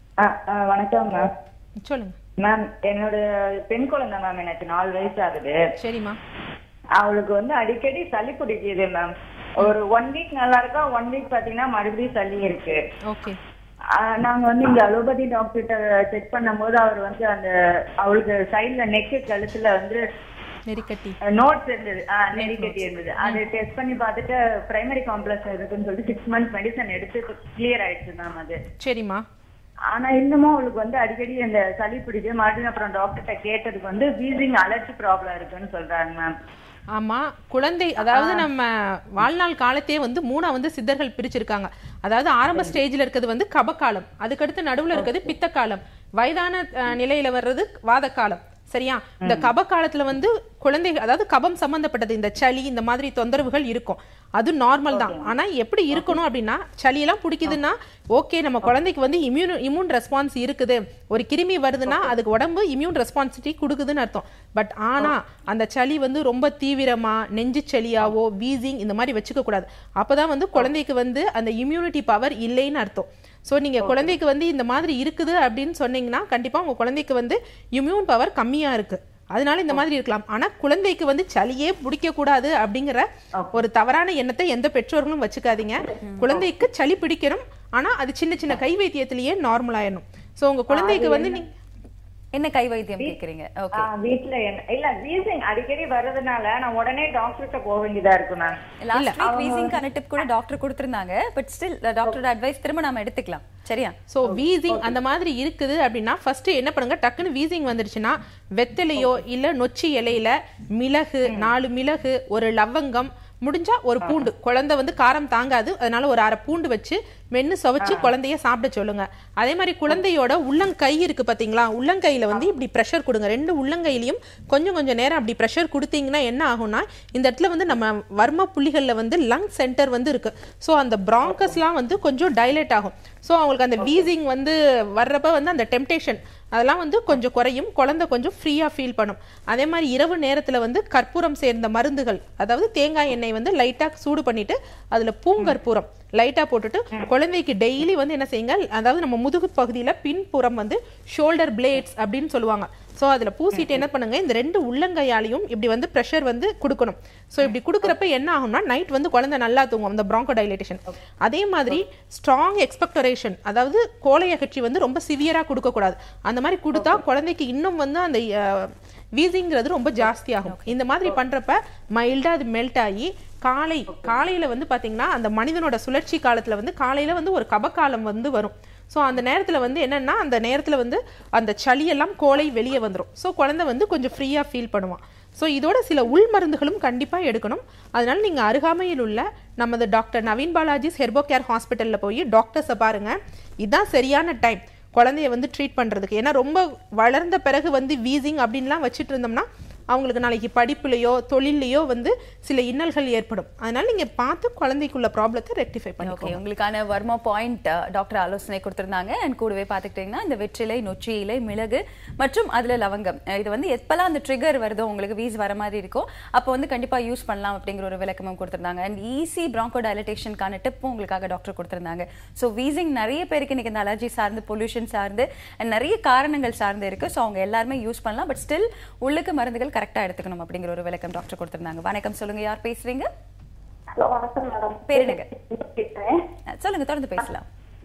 ஆ, ஆ, வணக்கம் மேம் சொல்லுங்க மேம் என்னோட பெண் குழந்தை மேம் எனக்கு நாலு வயசு ஆகுது சரிம்மா அவளுக்கு வந்து அடிக்கடி சளி பிடிக்குது மேம் ஒரு ஒன் வீக் நல்லா இருக்கா ஒன் வீக் பாத்தீங்கன்னா மறுபடியும் சளி இருக்கு ஓகே ஆ, நாங்க வந்து இங்க அலோபதி டாக்டர்கிட்ட செக் பண்ணும்போது அவர் வந்து அந்த அவளுக்கு சைடுல நெக்கு கழுத்துல வந்து நெறிக்கட்டி நோட்ஸ் இருந்தது ஆ, நெறிக்கட்டி இருந்தது அது டெஸ்ட் பண்ணி பார்த்துட்டு பிரைமரி காம்ப்ளெக்ஸ் இருக்குன்னு சொல்லிட்டு சிக்ஸ் மந்த்ஸ் மெடிசன் எடுத்து கிளியர் ஆயிடுச்சு மேம் அது சரிம்மா ஆனா இன்னமும் அவளுக்கு வந்து அடிக்கடி இந்த சளி பிடிச்சு மறுபடியும் அப்புறம் டாக்டர்கிட்ட கேட்டதுக்கு வந்து வீசிங் அலர்ஜி ப்ராப்ளம் இருக்குன்னு சொல்றாங்க மேம் ஆமா குழந்தை அதாவது நம்ம வாழ்நாள் காலத்தையே வந்து மூணா வந்து சித்தர்கள் பிரிச்சிருக்காங்க அதாவது ஆரம்ப ஸ்டேஜ்ல இருக்கிறது வந்து கபகாலம் அதுக்கடுத்து நடுவுல இருக்கிறது பித்தக்காலம் வயதான அஹ், நிலையில வர்றது வாதக்காலம் சரியா இந்த கப காலத்துல வந்து குழந்தை அதாவது கபம் சம்பந்தப்பட்டது இந்த சளி இந்த மாதிரி தொந்தரவுகள் இருக்கும் அது நார்மல் தான் ஆனா எப்படி இருக்கணும் அப்படின்னா சளி எல்லாம் பிடிக்குதுன்னா ஓகே நம்ம குழந்தைக்கு வந்து இம்யூன் இம்யூன் ரெஸ்பான்ஸ் இருக்குது ஒரு கிருமி வருதுன்னா அதுக்கு உடம்பு இம்யூன் ரெஸ்பான்சிட்டி கொடுக்குதுன்னு அர்த்தம் பட் ஆனா அந்த சளி வந்து ரொம்ப தீவிரமா நெஞ்சு சளியாவோ வீசிங் இந்த மாதிரி வச்சுக்க கூடாது அப்பதான் வந்து குழந்தைக்கு வந்து அந்த இம்யூனிட்டி பவர் இல்லைன்னு அர்த்தம் ஸோ நீங்க குழந்தைக்கு வந்து இந்த மாதிரி இருக்குது அப்படின்னு சொன்னீங்கன்னா கண்டிப்பா உங்க குழந்தைக்கு வந்து இம்யூன் பவர் கம்மியா இருக்கு அதனால இந்த மாதிரி இருக்கலாம் ஆனா குழந்தைக்கு வந்து சளியே பிடிக்க கூடாது அப்படிங்கிற ஒரு தவறான எண்ணத்தை எந்த பெற்றோர்களும் வச்சுக்காதீங்க குழந்தைக்கு சளி பிடிக்கணும் ஆனா அது சின்ன சின்ன கை வைத்தியத்திலேயே நார்மல் ஆயிடணும் ஸோ உங்க குழந்தைக்கு வந்து நீங்க என்ன கை வைத்தியம் கேக்குறீங்க ஓகே ஆ, வீட்ல என்ன இல்ல வீசிங் அடிக்கடி வர்றதுனால நான் உடனே டாக்டர்கிட்ட போக வேண்டியதா இருக்கு மேம் லாஸ்ட் வீக் வீசிங்கான டிப் கூட டாக்டர் கொடுத்திருந்தாங்க பட் ஸ்டில் டாக்டரோட அட்வைஸ் திரும்ப நாம எடுத்துக்கலாம் சரியா ஸோ வீசிங் அந்த மாதிரி இருக்குது அப்படின்னா ஃபர்ஸ்ட் என்ன பண்ணுங்க டக்குன்னு வீசிங் வந்துருச்சுன்னா வெத்தலையோ இல்ல நொச்சி இலையில மிளகு நாலு மிளகு ஒரு லவங்கம் முடிஞ்சா ஒரு பூண்டு குழந்தை வந்து காரம் தாங்காது அதனால ஒரு அரை பூண்டு வச்சு மென்னு சுவைச்சு குழந்தைய சாப்பிட சொல்லுங்க அதே மாதிரி குழந்தையோட உள்ளங்கை இருக்கு பாத்தீங்களா உள்ளங்கையில வந்து இப்படி ப்ரெஷர் கொடுங்க ரெண்டு உள்ளங்கையிலையும் கொஞ்சம் கொஞ்சம் நேரம் அப்படி ப்ரெஷர் கொடுத்தீங்கன்னா என்ன ஆகும்னா இந்த இடத்துல வந்து நம்ம வர்ம புள்ளிகள்ல வந்து லங் சென்டர் வந்து இருக்கு ஸோ அந்த ப்ராங்கஸ்லாம் வந்து கொஞ்சம் டைலேட் ஆகும் ஸோ அவங்களுக்கு அந்த வீசிங் வந்து வர்றப்ப வந்து அந்த டெம்டேஷன் அதெல்லாம் வந்து கொஞ்சம் குறையும் குழந்தை கொஞ்சம் ஃப்ரீயாக ஃபீல் பண்ணும் அதே மாதிரி இரவு நேரத்தில் வந்து கற்பூரம் சேர்ந்த மருந்துகள் அதாவது தேங்காய் எண்ணெய் வந்து லைட்டாக சூடு பண்ணிட்டு அதில் பூங்கற்பூரம் லைட்டாக போட்டுட்டு குழந்தைக்கு டெய்லி வந்து என்ன செய்யுங்க அதாவது நம்ம முதுகு பகுதியில் பின்புறம் வந்து ஷோல்டர் பிளேட்ஸ் அப்படின்னு சொல்லுவாங்க ஸோ அதில் பூசிட்டு என்ன பண்ணுங்க இந்த ரெண்டு உள்ளங்கையாலையும் இப்படி வந்து ப்ரெஷர் வந்து கொடுக்கணும் ஸோ இப்படி கொடுக்குறப்ப என்ன ஆகும்னா நைட் வந்து குழந்தை நல்லா தூங்கும் அந்த ப்ராங்கோ டைலேட்டேஷன் அதே மாதிரி ஸ்ட்ராங் எக்ஸ்பெக்டரேஷன் அதாவது கோலை அகற்றி வந்து ரொம்ப சிவியராக கொடுக்கக்கூடாது அந்த மாதிரி கொடுத்தா குழந்தைக்கு இன்னும் வந்து அந்த வீசிங்கிறது ரொம்ப ஜாஸ்தியாகும் இந்த மாதிரி பண்றப்ப மைல்டா அது மெல்ட் ஆகி காலை காலையில வந்து பாத்தீங்கன்னா அந்த மனிதனோட சுழற்சி காலத்துல வந்து காலையில வந்து ஒரு கபக்காலம் வந்து வரும் ஸோ அந்த நேரத்தில் வந்து என்னன்னா அந்த நேரத்தில் வந்து அந்த சளியெல்லாம் கோலை வெளியே வந்துடும் ஸோ குழந்தை வந்து கொஞ்சம் ஃப்ரீயாக ஃபீல் பண்ணுவான் ஸோ இதோட சில உள் மருந்துகளும் கண்டிப்பாக எடுக்கணும் அதனால நீங்கள் அருகாமையில் உள்ள நமது டாக்டர் நவீன் பாலாஜிஸ் ஹெர்போ கேர் ஹாஸ்பிட்டலில் போய் டாக்டர்ஸை பாருங்க இதுதான் சரியான டைம் குழந்தைய வந்து ட்ரீட் பண்ணுறதுக்கு ஏன்னா ரொம்ப வளர்ந்த பிறகு வந்து வீசிங் அப்படின்லாம் வச்சுட்டு இருந்தோம்னா அவங்களுக்கு நாளைக்கு படிப்புலையோ தொழிலையோ வந்து சில இன்னல்கள் ஏற்படும் அதனால நீங்க பார்த்து குழந்தைக்குள்ள ப்ராப்ளத்தை ரெக்டிஃபை ஓகே பண்ணிக்கோங்க உங்களுக்கான வர்மா பாயிண்ட் டாக்டர் ஆலோசனை கொடுத்திருந்தாங்க அண்ட் கூடவே பார்த்துக்கிட்டீங்கன்னா இந்த வெற்றிலை நொச்சி இலை மிளகு மற்றும் அதுல லவங்கம் அஹ் இது வந்து எப்பெல்லாம் அந்த ட்ரிகர் வருதோ உங்களுக்கு வீஸ் வர மாதிரி இருக்கோ அப்போ வந்து கண்டிப்பா யூஸ் பண்ணலாம் அப்படிங்கிற ஒரு விளக்கமும் கொடுத்திருந்தாங்க அண்ட் ஈஸி பிராங்கோ டைலட்டேஷனுக்கான டிப்பும் உங்களுக்காக டாக்டர் கொடுத்திருந்தாங்க ஸோ வீசிங் நிறைய பேருக்கு இன்னைக்கு இந்த அலர்ஜி சார்ந்து பொல்யூஷன் சார்ந்து and நிறைய காரணங்கள் சார்ந்து இருக்கு ஸோ அவங்க எல்லாருமே யூஸ் பண்ணலாம் பட் ஸ்டில் உள்ளுக்கு மருந்துகள் கரெக்டா எடுத்துக்கணும் அப்படிங்கிற ஒரு விளக்கம் டாக்டர் கொடுத்திருந்தாங்க வணக்கம் சொல்லுங்க யார் பேசுறீங்க ஹலோ வணக்கம் மேடம் பேர் என்னங்க பேசுறேன் அஹ் சொல்லுங்க தொடர்ந்து பேசலாம்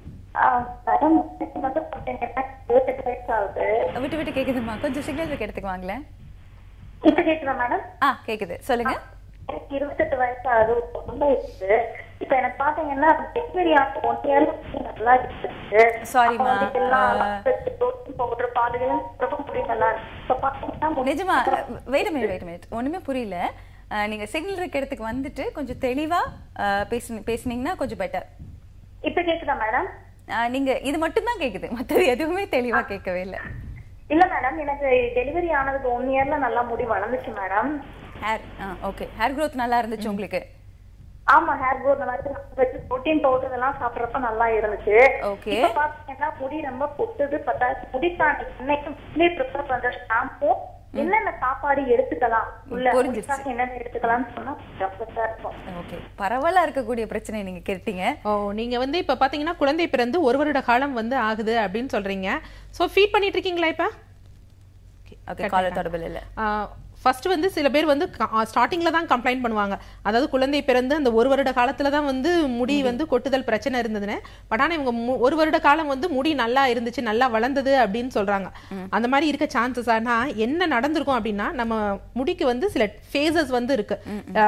மேடம் எனக்கு மட்டும் பார்த்தீங்கன்னா இருபத்தெட்டு வயசு ஆகுது விட்டு விட்டு கேக்குதுமா கொஞ்சம் சிக்னல் இருக்க இடத்துக்கு வாங்களேன் இப்ப கேக்குதா மேடம் ஆ கேக்குது சொல்லுங்க எனக்கு இருபத்தெட்டு வயசு ஆகுது ஒரு குழந்தை இருக்குது இப்ப எனக்கு பாத்தீங்கன்னா டெலிவரி ஆன ஒன் இயர் நல்லா இருக்குது Sorryம்மா. பவுடர் பாலுகளும் ரொம்ப முடியும் நல்லா இருக்கு இப்ப பாத்தீங்கன்னா முடி- நிஜமா வெயிட் மினிட் வெயிட் மினிட் ஒண்ணுமே புரியல அஹ், நீங்க சிக்னல் இருக்க இடத்துக்கு வந்துட்டு கொஞ்சம் தெளிவா அஹ், பேசுன பேசுனீங்கன்னா கொஞ்சம் பெட்டர் இப்ப கேக்குதா மேடம் நீங்க இது மட்டும் தான் கேக்குது மத்தது எதுவுமே தெளிவா கேட்கவே இல்ல இல்ல மேடம் எனக்கு டெலிவரி ஆனதுக்கு ஒன் இயர்ல நல்லா முடி வளர்ந்துச்சு madam hair okay hair growth நல்லா இருந்துச்சு உங்களுக்கு ஆமா ஹேர் போர் இந்த மாதிரி வச்சு புரோட்டீன் பவுடர் இதெல்லாம் சாப்பிடுறப்ப நல்லா இருந்துச்சு Okay. இப்ப பாத்தீங்கன்னா முடி ரொம்ப கொட்டுது பத்தாச்சு முடி தாண்டி இன்னைக்கு ப்ரிப்பேர் பண்ற ஷாம்பு என்னென்ன சாப்பாடு எடுத்துக்கலாம் உள்ள புரிஞ்சிருச்சு. உள்காக்கு என்னென்ன எடுத்துக்கலாம்னு சொன்னா டெஃபர்ட்டா இருக்கும் ஓகே பரவலா இருக்கக்கூடிய பிரச்சனை நீங்க கேட்டீங்க ஓ நீங்க வந்து இப்ப பாத்தீங்கன்னா குழந்தை பிறந்து ஒரு வருட காலம் வந்து ஆகுது அப்படின்னு சொல்றீங்க சோ ஃபீட் பண்ணிட்டு இருக்கீங்களா இப்ப ஓகே காலர் தொடர்பில் இல்ல ஃபர்ஸ்ட் வந்து சில பேர் வந்து ஸ்டார்டிங்ல தான் கம்ப்ளைண்ட் பண்ணுவாங்க அதாவது குழந்தை பிறந்து அந்த ஒரு வருட காலத்துல தான் வந்து முடி வந்து கொட்டுதல் பிரச்சனை இருந்ததுன்னு பட் ஆனா இவங்க மு- ஒரு வருட காலம் வந்து முடி நல்லா இருந்துச்சு நல்லா வளர்ந்தது அப்படின்னு சொல்றாங்க அந்த மாதிரி இருக்க சான்சஸ் ஆனா என்ன நடந்திருக்கும் அப்படின்னா நம்ம முடிக்கு வந்து சில ஃபேசஸ் வந்து இருக்கு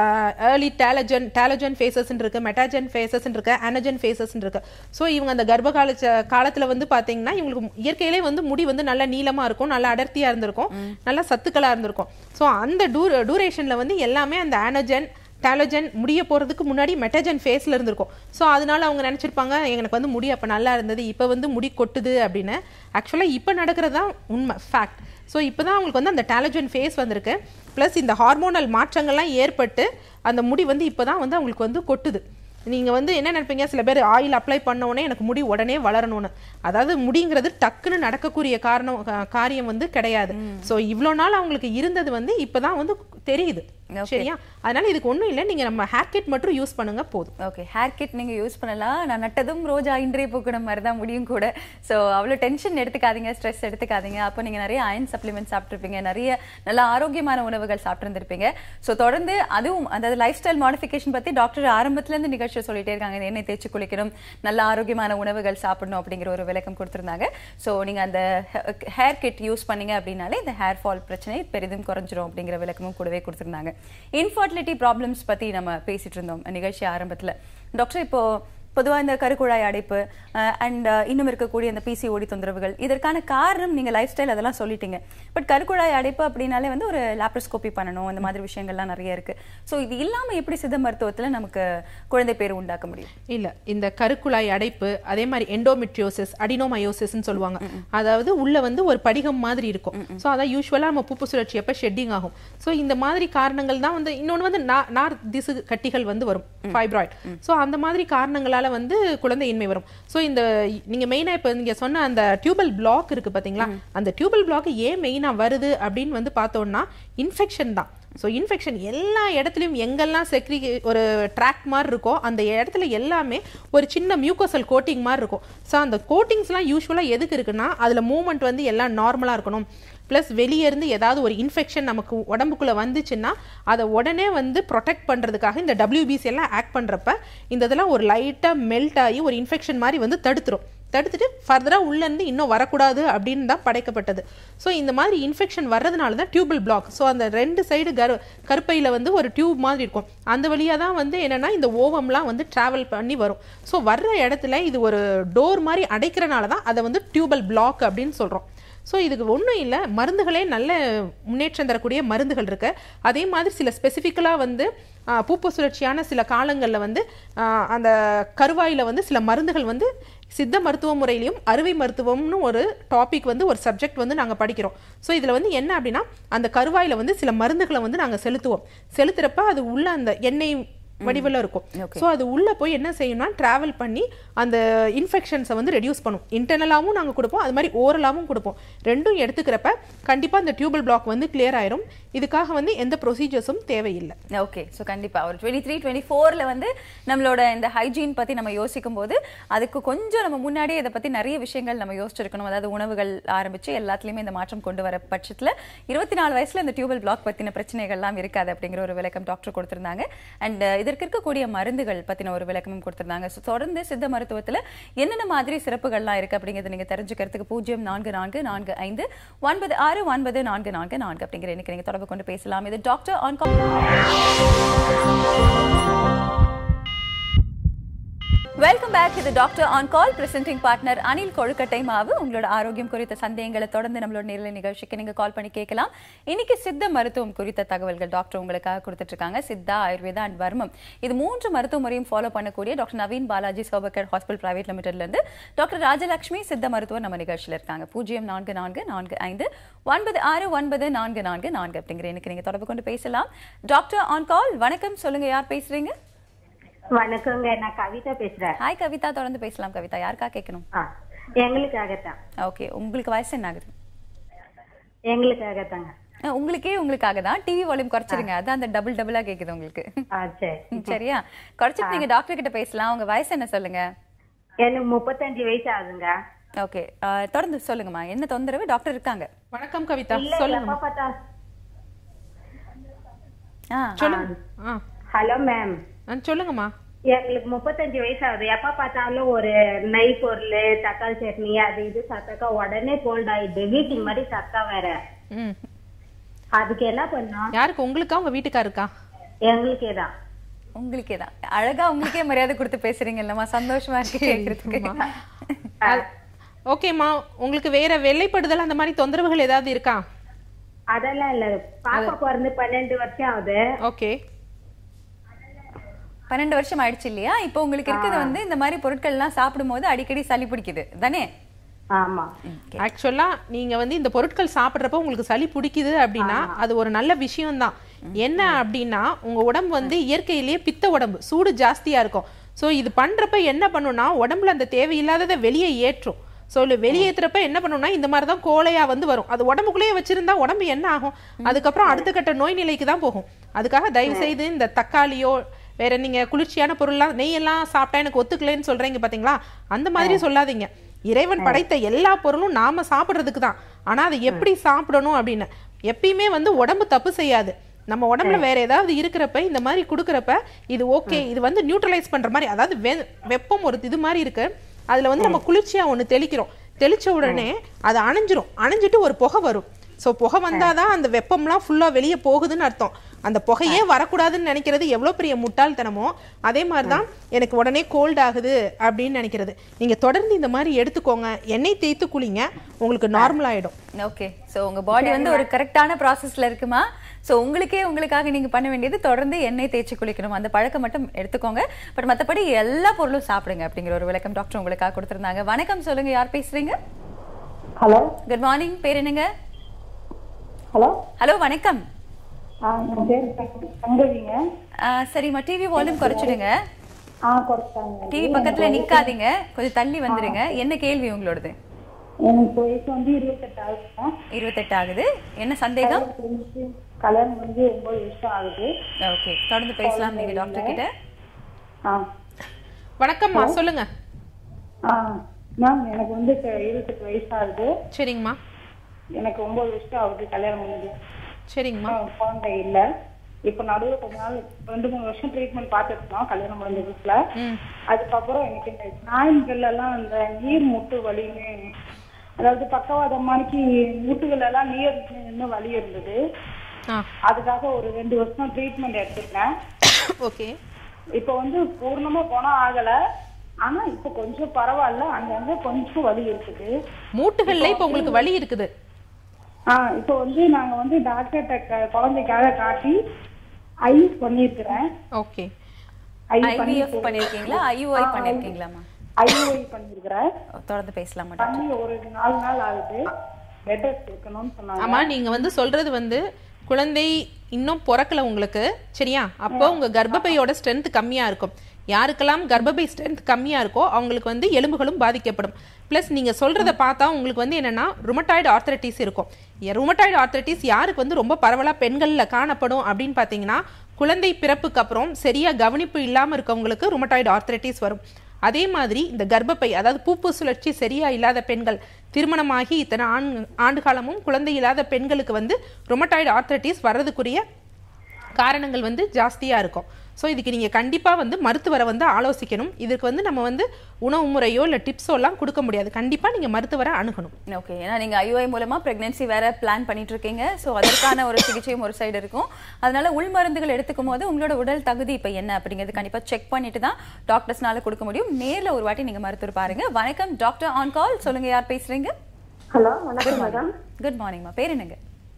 ஏர்லி டேலஜன் டேலஜன் ஃபேசஸ் இருக்கு மெட்டாஜன் ஃபேசஸ் இருக்கு அனஜன் ஃபேசஸ் இருக்கு ஸோ இவங்க அந்த கர்ப்ப கால காலத்துல வந்து பாத்தீங்கன்னா இவங்களுக்கு இயற்கையிலே வந்து முடி வந்து நல்லா நீளமா இருக்கும் நல்லா அடர்த்தியா இருந்திருக்கும் நல்லா சத்துக்களா இருந்திருக்கும் ஸோ அந்த டூ டூரேஷன்ல வந்து எல்லாமே அந்த ஆனஜன் டேலஜன் முடிய போறதுக்கு முன்னாடி மெட்டஜன் ஃபேஸ்ல இருந்திருக்கும் ஸோ அதனால அவங்க நினைச்சிருப்பாங்க எனக்கு வந்து முடி அப்ப நல்லா இருந்தது இப்போ வந்து முடி கொட்டுது அப்படின்னு ஆக்சுவலாக இப்போ நடக்கிறது தான் உண்மை ஃபேக்ட் ஸோ இப்போ தான் அவங்களுக்கு வந்து அந்த டேலஜன் ஃபேஸ் வந்திருக்கு ப்ளஸ் இந்த ஹார்மோனல் மாற்றங்கள்லாம் ஏற்பட்டு அந்த முடி வந்து இப்போ தான் வந்து அவங்களுக்கு வந்து கொட்டுது நீங்க வந்து என்ன நினைப்பீங்க சில பேர் ஆயில் அப்ளை பண்ண உடனே எனக்கு முடி உடனே வளரணும்னு அதாவது முடிங்கிறது டக்குன்னு நடக்கக்கூடிய காரணம் கா- காரியம் வந்து கிடையாது சோ இவ்வளோ நாள் அவங்களுக்கு இருந்தது வந்து இப்பதான் வந்து தெரியுது சரியா அதனால இதுக்கு ஒண்ணும் இல்லை நீங்க நம்ம ஹேர் கிட் மட்டும் யூஸ் பண்ணுங்க போதும் ஓகே ஹேர் கிட் நீங்க யூஸ் பண்ணலாம் நான் நட்டதும் ரோஜா இன்றைய பூக்கணும் மாதிரி தான் முடியும் கூட ஸோ அவ்வளோ டென்ஷன் எடுத்துக்காதீங்க ஸ்ட்ரெஸ் எடுத்துக்காதீங்க அப்போ நீங்க நிறைய அயன் சப்ளிமெண்ட் சாப்பிட்ருப்பீங்க நிறைய நல்ல ஆரோக்கியமான உணவுகள் சாப்பிட்டுருந்துருப்பீங்க ஸோ தொடர்ந்து அதுவும் அதாவது லைஃப் ஸ்டைல் மாடிஃபிகேஷன் பத்தி டாக்டர் ஆரம்பத்துல இருந்து நிகழ்ச்சியை சொல்லிட்டே இருக்காங்க இந்த எண்ணெய் தேய்ச்சி குளிக்கணும் நல்ல ஆரோக்கியமான உணவுகள் சாப்பிடணும் அப்படிங்கிற ஒரு விளக்கம் கொடுத்திருந்தாங்க ஸோ நீங்க அந்த ஹேர் கிட் யூஸ் பண்ணீங்க அப்படின்னாலே இந்த ஹேர் ஃபால் பிரச்சனை பெரிதும் குறைஞ்சிரும் அப்படிங்கிற விளக்கமும் கூடவே கொடுத்திருந்தாங்க இன்ஃபர்டிலிட்டி ப்ராப்ளம்ஸ் பத்தி நம்ம பேசிட்டு இருந்தோம் நிகழ்ச்சி ஆரம்பத்துல டாக்டர் இப்போ பொதுவா இந்த கருக்குழாய் அடைப்பு அண்ட் இன்னும் இருக்கக்கூடிய இந்த பிசிஓடி தொந்தரவுகள் இதற்கான காரணம் நீங்க லைஃப் ஸ்டைல் அதெல்லாம் சொல்லிட்டீங்க பட் கருக்குழாய் அடைப்பு அப்படின்னாலே வந்து ஒரு லாப்ரோஸ்கோபி பண்ணணும் இந்த மாதிரி விஷயங்கள்லாம் நிறைய இருக்கு ஸோ இது இல்லாம எப்படி சித்த மருத்துவத்துல நமக்கு குழந்தை பேர் உண்டாக்க முடியும் இல்ல இந்த கருக்குழாய் அடைப்பு அதே மாதிரி எண்டோமெட்ரியோசிஸ் அடினோமயோசிஸ்ன்னு சொல்லுவாங்க அதாவது உள்ள வந்து ஒரு படிகம் மாதிரி இருக்கும் சோ அதான் யூஸ்வலா நம்ம பூப்பு சுழற்சி அப்ப ஷெட்டிங் ஆகும் சோ இந்த மாதிரி காரணங்கள் தான் வந்து இன்னொன்னு வந்து நா- நார் திசு கட்டிகள் வந்து வரும் ஃபைப்ராய்ட் சோ அந்த மாதிரி காரணங்களால வந்து குழந்தையின்மை வரும் சோ இந்த நீங்க மெயினா இப்ப நீங்க சொன்ன அந்த டியூபல் பிளாக் இருக்கு பாத்தீங்களா அந்த டியூபல் பிளாக் ஏன் மெயினா வருது அப்படின்னு வந்து பார்த்தோம்னா இன்ஃபெக்ஷன் தான் ஸோ இன்ஃபெக்ஷன் எல்லா இடத்துலையும் எங்கெல்லாம் செக்ரி ஒரு ட்ராக் மாதிரி இருக்கோ அந்த இடத்துல எல்லாமே ஒரு சின்ன மியூக்கோசல் கோட்டிங் மாதிரி இருக்கும் ஸோ அந்த கோட்டிங்ஸ்லாம் யூஸ்வலாக எதுக்கு இருக்குன்னா அதில் மூவ்மெண்ட் வந்து எல்லாம் நார்மலாக இருக்கணும் ப்ளஸ் வெளியே இருந்து ஏதாவது ஒரு இன்ஃபெக்ஷன் நமக்கு உடம்புக்குள்ளே வந்துச்சுன்னா அதை உடனே வந்து ப்ரொடெக்ட் பண்ணுறதுக்காக இந்த டபிள்யூபிசி எல்லாம் ஆக்ட் பண்ணுறப்ப இந்த இதெல்லாம் ஒரு லைட்டாக மெல்ட் ஆகி ஒரு இன்ஃபெக்ஷன் மாதிரி வந்து தடுத்துரும் தடுத்துட்டு ஃபர்தராக உள்ளேருந்து இன்னும் வரக்கூடாது அப்படின்னு தான் படைக்கப்பட்டது ஸோ இந்த மாதிரி இன்ஃபெக்ஷன் வர்றதுனால தான் டியூபல் பிளாக் ஸோ அந்த ரெண்டு சைடு கரு கருப்பையில் வந்து ஒரு டியூப் மாதிரி இருக்கும் அந்த வழியாக தான் வந்து என்னென்னா இந்த ஓவம்லாம் வந்து ட்ராவல் பண்ணி வரும் ஸோ வர்ற இடத்துல இது ஒரு டோர் மாதிரி அடைக்கிறனால தான் அதை வந்து டியூபல் பிளாக் அப்படின்னு சொல்கிறோம் ஸோ இதுக்கு ஒன்றும் இல்லை மருந்துகளே நல்ல முன்னேற்றம் தரக்கூடிய மருந்துகள் இருக்கு அதே மாதிரி சில ஸ்பெசிஃபிக்கலாக வந்து ஆ, பூப்பு சுழற்சியான சில காலங்களில் வந்து ஆ, அந்த கருவாயில் வந்து சில மருந்துகள் வந்து சித்த மருத்துவ முறையிலையும் அறுவை மருத்துவம்னு ஒரு டாபிக் வந்து ஒரு சப்ஜெக்ட் வந்து நாங்கள் படிக்கிறோம் ஸோ இதில் வந்து என்ன அப்படின்னா அந்த கருவாயில் வந்து சில மருந்துகளை வந்து நாங்கள் செலுத்துவோம் செலுத்துறப்ப அது உள்ள அந்த எண்ணெய் வடிவில் இருக்கும் ஸோ அது உள்ள போய் என்ன செய்யணும்னா டிராவல் பண்ணி அந்த இன்ஃபெக்ஷன்ஸை வந்து ரெடியூஸ் பண்ணும் இன்டர்னலாகவும் நாங்கள் கொடுப்போம் அது மாதிரி ஓரலாகவும் கொடுப்போம் ரெண்டும் எடுத்துக்கிறப்ப கண்டிப்பாக அந்த டியூபல் பிளாக் வந்து கிளியர் ஆயிரும் இதுக்காக வந்து எந்த ப்ரொசீஜர்ஸும் தேவையில்லை ஓகே ஸோ கண்டிப்பா ஒரு டுவெண்ட்டி த்ரீ டுவெண்ட்டி ஃபோரில் வந்து நம்மளோட இந்த ஹைஜீன் பத்தி நம்ம யோசிக்கும் போது அதுக்கு கொஞ்சம் நம்ம முன்னாடியே இதை பத்தி நிறைய விஷயங்கள் நம்ம யோசிச்சிருக்கணும் அதாவது உணவுகள் ஆரம்பிச்சு எல்லாத்துலயுமே இந்த மாற்றம் கொண்டு வர பட்சத்துல இருபத்தி நாலு வயசுல இந்த டியூபல் பிளாக் பத்தின பிரச்சனைகள்லாம் இருக்காது அப்படிங்கிற ஒரு விளக்கம் டாக்டர் கொடுத்திருந்தாங்க அண்ட் இதற்கு இருக்கக்கூடிய மருந்துகள் பத்தின ஒரு விளக்கமும் கொடுத்திருந்தாங்க So, தொடர்ந்து சித்த மருத்துவத்துல என்னென்ன மாதிரி சிறப்புகள்லாம் இருக்கு அப்படிங்கிறத நீங்க தெரிஞ்சுக்கிறதுக்கு பூஜ்ஜியம் நான்கு நான்கு நான்கு ஐந்து ஒன்பது ஆறு ஒன்பது நான்கு நான்கு நான்கு அப்படிங்கிற எண்ணிக்கை நீங்க தொடர்பு கொண்டு பேசலாம் இது டாக்டர் ஆன் வெல்கம் பேக் இது doctor on call presenting partner Anil கொழுக்கட்டை மாவு உங்களோட ஆரோக்கியம் குறித்த சந்தேகங்களை தொடர்ந்து நம்மளோட நேரலை நிகழ்ச்சிக்கு நீங்க கால் பண்ணி கேட்கலாம் இன்னைக்கு சித்த மருத்துவம் குறித்த தகவல்கள் டாக்டர் உங்களுக்காக கொடுத்துட்டு இருக்காங்க சித்தா ஆயுர்வேதா அண்ட் வர்மம் இது மூன்று மருத்துவ முறையும் ஃபாலோ பண்ணக்கூடிய டாக்டர் நவீன் பாலாஜி சோபக்கர் ஹாஸ்பிட்டல் பிரைவேட் லிமிடெட்ல இருந்து டாக்டர் ராஜலட்சுமி சித்த மருத்துவர் நம்ம நிகழ்ச்சியில இருக்காங்க பூஜ்ஜியம் நான்கு நான்கு நான்கு ஐந்து ஒன்பது ஆறு ஒன்பது நான்கு நான்கு நான்கு அப்படிங்கிற எனக்கு நீங்க தொடர்பு கொண்டு பேசலாம் டாக்டர் ஆன் கால் வணக்கம் சொல்லுங்க யார் பேசுறீங்க வணக்கங்க நான் கவிதா பேசுறேன் ஹாய் கவிதா தொடர்ந்து பேசலாம் கவிதா யாருக்கா கேட்கணும் ஆ, எங்களுக்காகத்தான் ஓகே உங்களுக்கு வயசு என்ன ஆகுது எங்களுக்காகத்தாங்க அஹ், உங்களுக்கே உங்களுக்காக தான் டிவி வால்யூம் குறைச்சிருங்க அதான் அந்த டபுள் டபுளா கேக்குது உங்களுக்கு ஆ சரி சரியா குறைச்சிட்டு நீங்க டாக்டர் கிட்ட பேசலாம் உங்க வயசு என்ன சொல்லுங்க எனக்கு முப்பத்தஞ்சு வயசு ஆகுதுங்க ஓகே தொடர்ந்து சொல்லுங்கம்மா என்ன தொந்தரவு டாக்டர் இருக்காங்க வணக்கம் கவிதா இல்ல சொல்லுங்க எப்ப பார்த்தா ஆ சொல்லுங்க ஆ ஹலோ மேம் ஆ, சொல்லுங்கம்மா எங்களுக்கு முப்பத்தஞ்சு வயசு ஆகுது எப்ப பார்த்தாலும் ஒரு நெய் பொருள் தக்காளி சட்னி அது இது சாப்பிட்டாக்கா உடனே கோல்ட் ஆயிடுது வீட்டுக்கு மாதிரி சத்தா வேற ம் அதுக்கு என்ன பண்ணோம் யாருக்கு உங்களுக்கா உங்க வீட்டுக்காருக்கா எங்களுக்கே தான் உங்களுக்கே தான் அழகா உங்களுக்கே மரியாதை கொடுத்து பேசுறீங்க இல்லம்மா சந்தோஷமா இருக்கு கேக்குறதுக்கு ஓகேம்மா உங்களுக்கு வேற வெள்ளைப்படுதல் அந்த மாதிரி தொந்தரவுகள் ஏதாவது இருக்கா அதெல்லாம் இல்ல பாப்பா பிறந்து பன்னெண்டு வருஷம் ஆகுது ஓகே பன்னெண்டு வருஷம் ஆயிடுச்சு இல்லையா இப்போ உங்களுக்கு இருக்குது வந்து இந்த மாதிரி பொருட்கள் எல்லாம் சாப்பிடும்போது அடிக்கடி சளி பிடிக்குது தானே ஆமா ஆக்சுவலா நீங்க வந்து இந்த பொருட்கள் சாப்பிடுறப்ப உங்களுக்கு சளி பிடிக்குது அப்படின்னா அது ஒரு நல்ல விஷயம்தான் என்ன அப்படின்னா உங்க உடம்பு வந்து இயற்கையிலேயே பித்த உடம்பு சூடு ஜாஸ்தியா இருக்கும் சோ இது பண்றப்ப என்ன பண்ணும்னா உடம்புல அந்த தேவையில்லாததை வெளியே ஏற்றும் ஸோ இல்லை வெளியேற்றுறப்ப என்ன பண்ணும்னா இந்த மாதிரி தான் கோழையா வந்து வரும் அது உடம்புக்குள்ளேயே வச்சிருந்தா உடம்பு என்ன ஆகும் அதுக்கப்புறம் அடுத்த கட்ட நோய் நிலைக்கு தான் போகும் அதுக்காக தயவு செய்து இந்த தக்காளியோ வேற நீங்க குளிர்ச்சியான பொருள்லாம் நெய்யெல்லாம் சாப்பிட்டா எனக்கு ஒத்துக்கலைன்னு சொல்றீங்க பாத்தீங்களா அந்த மாதிரி சொல்லாதீங்க இறைவன் படைத்த எல்லா பொருளும் நாம சாப்பிடுறதுக்கு தான் ஆனா அதை எப்படி சாப்பிடணும் அப்படின்னு எப்பயுமே வந்து உடம்பு தப்பு செய்யாது நம்ம உடம்புல வேற ஏதாவது இருக்கிறப்ப இந்த மாதிரி கொடுக்கறப்ப இது ஓகே இது வந்து நியூட்ரலைஸ் பண்ற மாதிரி அதாவது வெ- வெப்பம் ஒரு இது மாதிரி இருக்கு அதுல வந்து நம்ம குளிர்ச்சியா ஒண்ணு தெளிக்கிறோம் தெளிச்ச உடனே அது அணைஞ்சிரும் அணைஞ்சிட்டு ஒரு புகை வரும் சோ புகை வந்தாதான் அந்த வெப்பம்லாம் ஃபுல்லா வெளியே போகுதுன்னு அர்த்தம் அந்த புகையே வரக்கூடாதுன்னு நினைக்கிறது எவ்வளவு பெரிய முட்டாள்தனமோ அதே மாதிரிதான் எனக்கு உடனே கோல்ட் ஆகுது அப்படின்னு நினைக்கிறது நீங்க தொடர்ந்து இந்த மாதிரி எடுத்துக்கோங்க எண்ணெய் தேய்த்து குளிங்க உங்களுக்கு நார்மல் ஆயிடும் ஓகே சோ உங்க பாடி வந்து ஒரு கரெக்டான ப்ராசஸ்ல இருக்குமா சோ உங்களுக்கே உங்களுக்காக நீங்க பண்ண வேண்டியது தொடர்ந்து எண்ணெய் தேய்ச்சி குளிக்கணும் அந்த பழக்கம் மட்டும் எடுத்துக்கோங்க பட் மத்தபடி எல்லா பொருளும் சாப்பிடுங்க அப்படிங்கிற ஒரு விளக்கம் டாக்டர் உங்களுக்காக கொடுத்திருந்தாங்க வணக்கம் சொல்லுங்க யார் பேசுறீங்க ஹலோ குட் மார்னிங் பேர் என்னங்க ஹலோ ஹலோ வணக்கம் ஆ என் பேர் சங்கவிங்க ஆ, சரிம்மா டிவி வால்யூம் குறைச்சிடுங்க ஆ குறைச்சாங்க டிவி பக்கத்துல நிக்காதீங்க கொஞ்சம் தள்ளி வந்துருங்க என்ன கேள்வி உங்களோடது எனக்கு வயசு வந்து இருபத்தெட்டு ஆகுதுங்க இருபத்தெட்டு ஆகுது என்ன சந்தேகம் முடிஞ்சு கல்யாணம் வந்து ஒன்பது வருஷம் ஆகுது ஓகே தொடர்ந்து பேசலாம் நீங்க டாக்டர் கிட்ட ஆ வணக்கம்மா சொல்லுங்க ஆ மேம் எனக்கு வந்து இப்ப இருபத்தெட்டு வயசு ஆகுது சரிங்கம்மா எனக்கு ஒன்பது வருஷம் ஆகுது கல்யாணம் முடிஞ்சு சரிங்கம்மா ஆ, குழந்தை இல்ல இப்ப நடுவில் கொஞ்ச நாள் ரெண்டு மூணு வருஷம் ட்ரீட்மெண்ட் பார்த்துட்டு இருந்தோம் கல்யாணம் முடிஞ்ச வீட்டுல ம் அதுக்கப்புறம் எனக்கு இந்த ஸ்நாயுகள் எல்லாம் இந்த நீர் முட்டு வலின்னு அதாவது பக்கவாதம் மாதிரிக்கு முட்டுகள் எல்லாம் நீர் நின்று வலி இருந்தது ஆ அதுக்காக ஒரு ரெண்டு வருஷம் ட்ரீட்மெண்ட் எடுத்துருக்கேன் ஓகே இப்போ வந்து பூர்ணமா குணம் ஆகல ஆனா இப்போ கொஞ்சம் பரவாயில்ல அங்கங்க கொஞ்சம் வலி இருக்குது மூட்டுகள்ல இப்ப உங்களுக்கு வலி இருக்குது ஆஹ் இப்போ வந்து நாங்க வந்து டாக்டர்கிட்ட குழந்தைக்காக காட்டி ஐ பண்ணியிருக்கிறேன் ஓகே ஐ ஐவிஎஃப் பண்ணிருக்கீங்களா ஐயுஐ பண்ணிருக்கீங்களாமா ஐஓஐ பண்ணியிருக்கிறேன் தொடர்ந்து பேசலாமா டாக்டர் பண்ணி ஒரு நாலு நாள் ஆகுது பெட் ரெஸ்ட் இருக்கணும்னு சொன்னாங்க ஆமா நீங்க வந்து சொல்றது வந்து குழந்தை இன்னும் பிறக்கல உங்களுக்கு சரியா அப்போ உங்க கர்ப்பப்பையோட ஸ்ட்ரென்த் கம்மியா இருக்கும் யாருக்கெல்லாம் கர்ப்பப்பை ஸ்ட்ரென்த் கம்மியா இருக்கோ அவங்களுக்கு வந்து எலும்புகளும் பாதிக்கப்படும் ப்ளஸ் நீங்க சொல்றத பார்த்தா உங்களுக்கு வந்து என்னன்னா ருமட்டாய்டு ஆர்த்தரைட்டிஸ் இருக்கும் ருமட்டாய்டு ஆர்த்தரைட்டிஸ் யாருக்கு வந்து ரொம்ப பரவலா பெண்கள்ல காணப்படும் அப்படின்னு பார்த்தீங்கன்னா குழந்தை பிறப்புக்கு அப்புறம் சரியா கவனிப்பு இல்லாம இருக்கவங்களுக்கு ருமட்டாய்டு ஆர்த்தரைட்டிஸ் வரும் அதே மாதிரி இந்த கர்ப்பப்பை அதாவது பூப்பு சுழற்சி சரியா இல்லாத பெண்கள் திருமணமாகி இத்தனை ஆண் ஆண்டு காலமும் குழந்தை இல்லாத பெண்களுக்கு வந்து ரொமட்டாய்டு ஆர்த்தரைட்டிஸ் வர்றதுக்குரிய காரணங்கள் வந்து ஜாஸ்தியா இருக்கும் ஸோ இதுக்கு நீங்க கண்டிப்பா வந்து மருத்துவரை வந்து ஆலோசிக்கணும் இதுக்கு வந்து நம்ம வந்து உணவு முறையோ இல்லை டிப்ஸோ எல்லாம் கொடுக்க முடியாது கண்டிப்பா நீங்க மருத்துவரை அணுகணும் ஓகே ஏன்னா நீங்க ஐஓஐ மூலமா பிரெக்னன்சி வேற பிளான் பண்ணிட்டு இருக்கீங்க ஸோ அதற்கான ஒரு சிகிச்சையும் ஒரு சைடு இருக்கும் அதனால உள் மருந்துகள் எடுத்துக்கும் போது உங்களோட உடல் தகுதி இப்போ என்ன அப்படிங்கிறது கண்டிப்பா செக் பண்ணிட்டு தான் டாக்டர்ஸ்னால கொடுக்க முடியும் நேர்ல ஒரு வாட்டி நீங்க மருத்துவர் பாருங்க வணக்கம் டாக்டர் ஆன் கால் சொல்லுங்க யார் பேசுறீங்க ஹலோ வணக்கம் மேடம் குட் மார்னிங்மா பேர் என்னங்க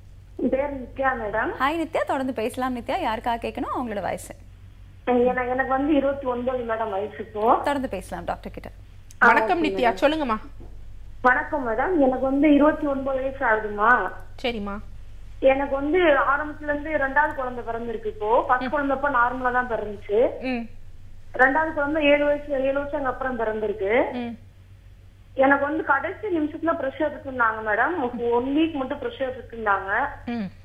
பேர் நித்யா மேடம் ஹாய் நித்யா தொடர்ந்து பேசலாம் நித்யா யாருக்காக கேட்கணும் அவங்களோட வயசு எனக்கு எனக்கு வந்து இருபத்தி ஒன்பது மேடம் வயசு இப்போ தொடர்ந்து பேசலாம் டாக்டர் கிட்ட வணக்கம் நித்யா சொல்லுங்கம்மா வணக்கம் மேடம் எனக்கு வந்து இருபத்தி ஒன்பது வயசு ஆகுதுமா சரிம்மா எனக்கு வந்து ஆரம்பத்துல இருந்து ரெண்டாவது குழந்தை பிறந்திருக்கு இப்போ ஃபர்ஸ்ட் குழந்தைப்ப நார்மலா தான் பிறந்துச்சு ம் ரெண்டாவது குழந்தை ஏழு வயசு ஏழு வருஷம் அப்புறம் பிறந்திருக்கு ம் எனக்கு வந்து கடைசி நிமிஷத்துல ப்ரெஷர் இருக்குன்னாங்க மேடம் ஒன் வீக் மட்டும் ப்ரெஷர் இருக்குன்னாங்க ம்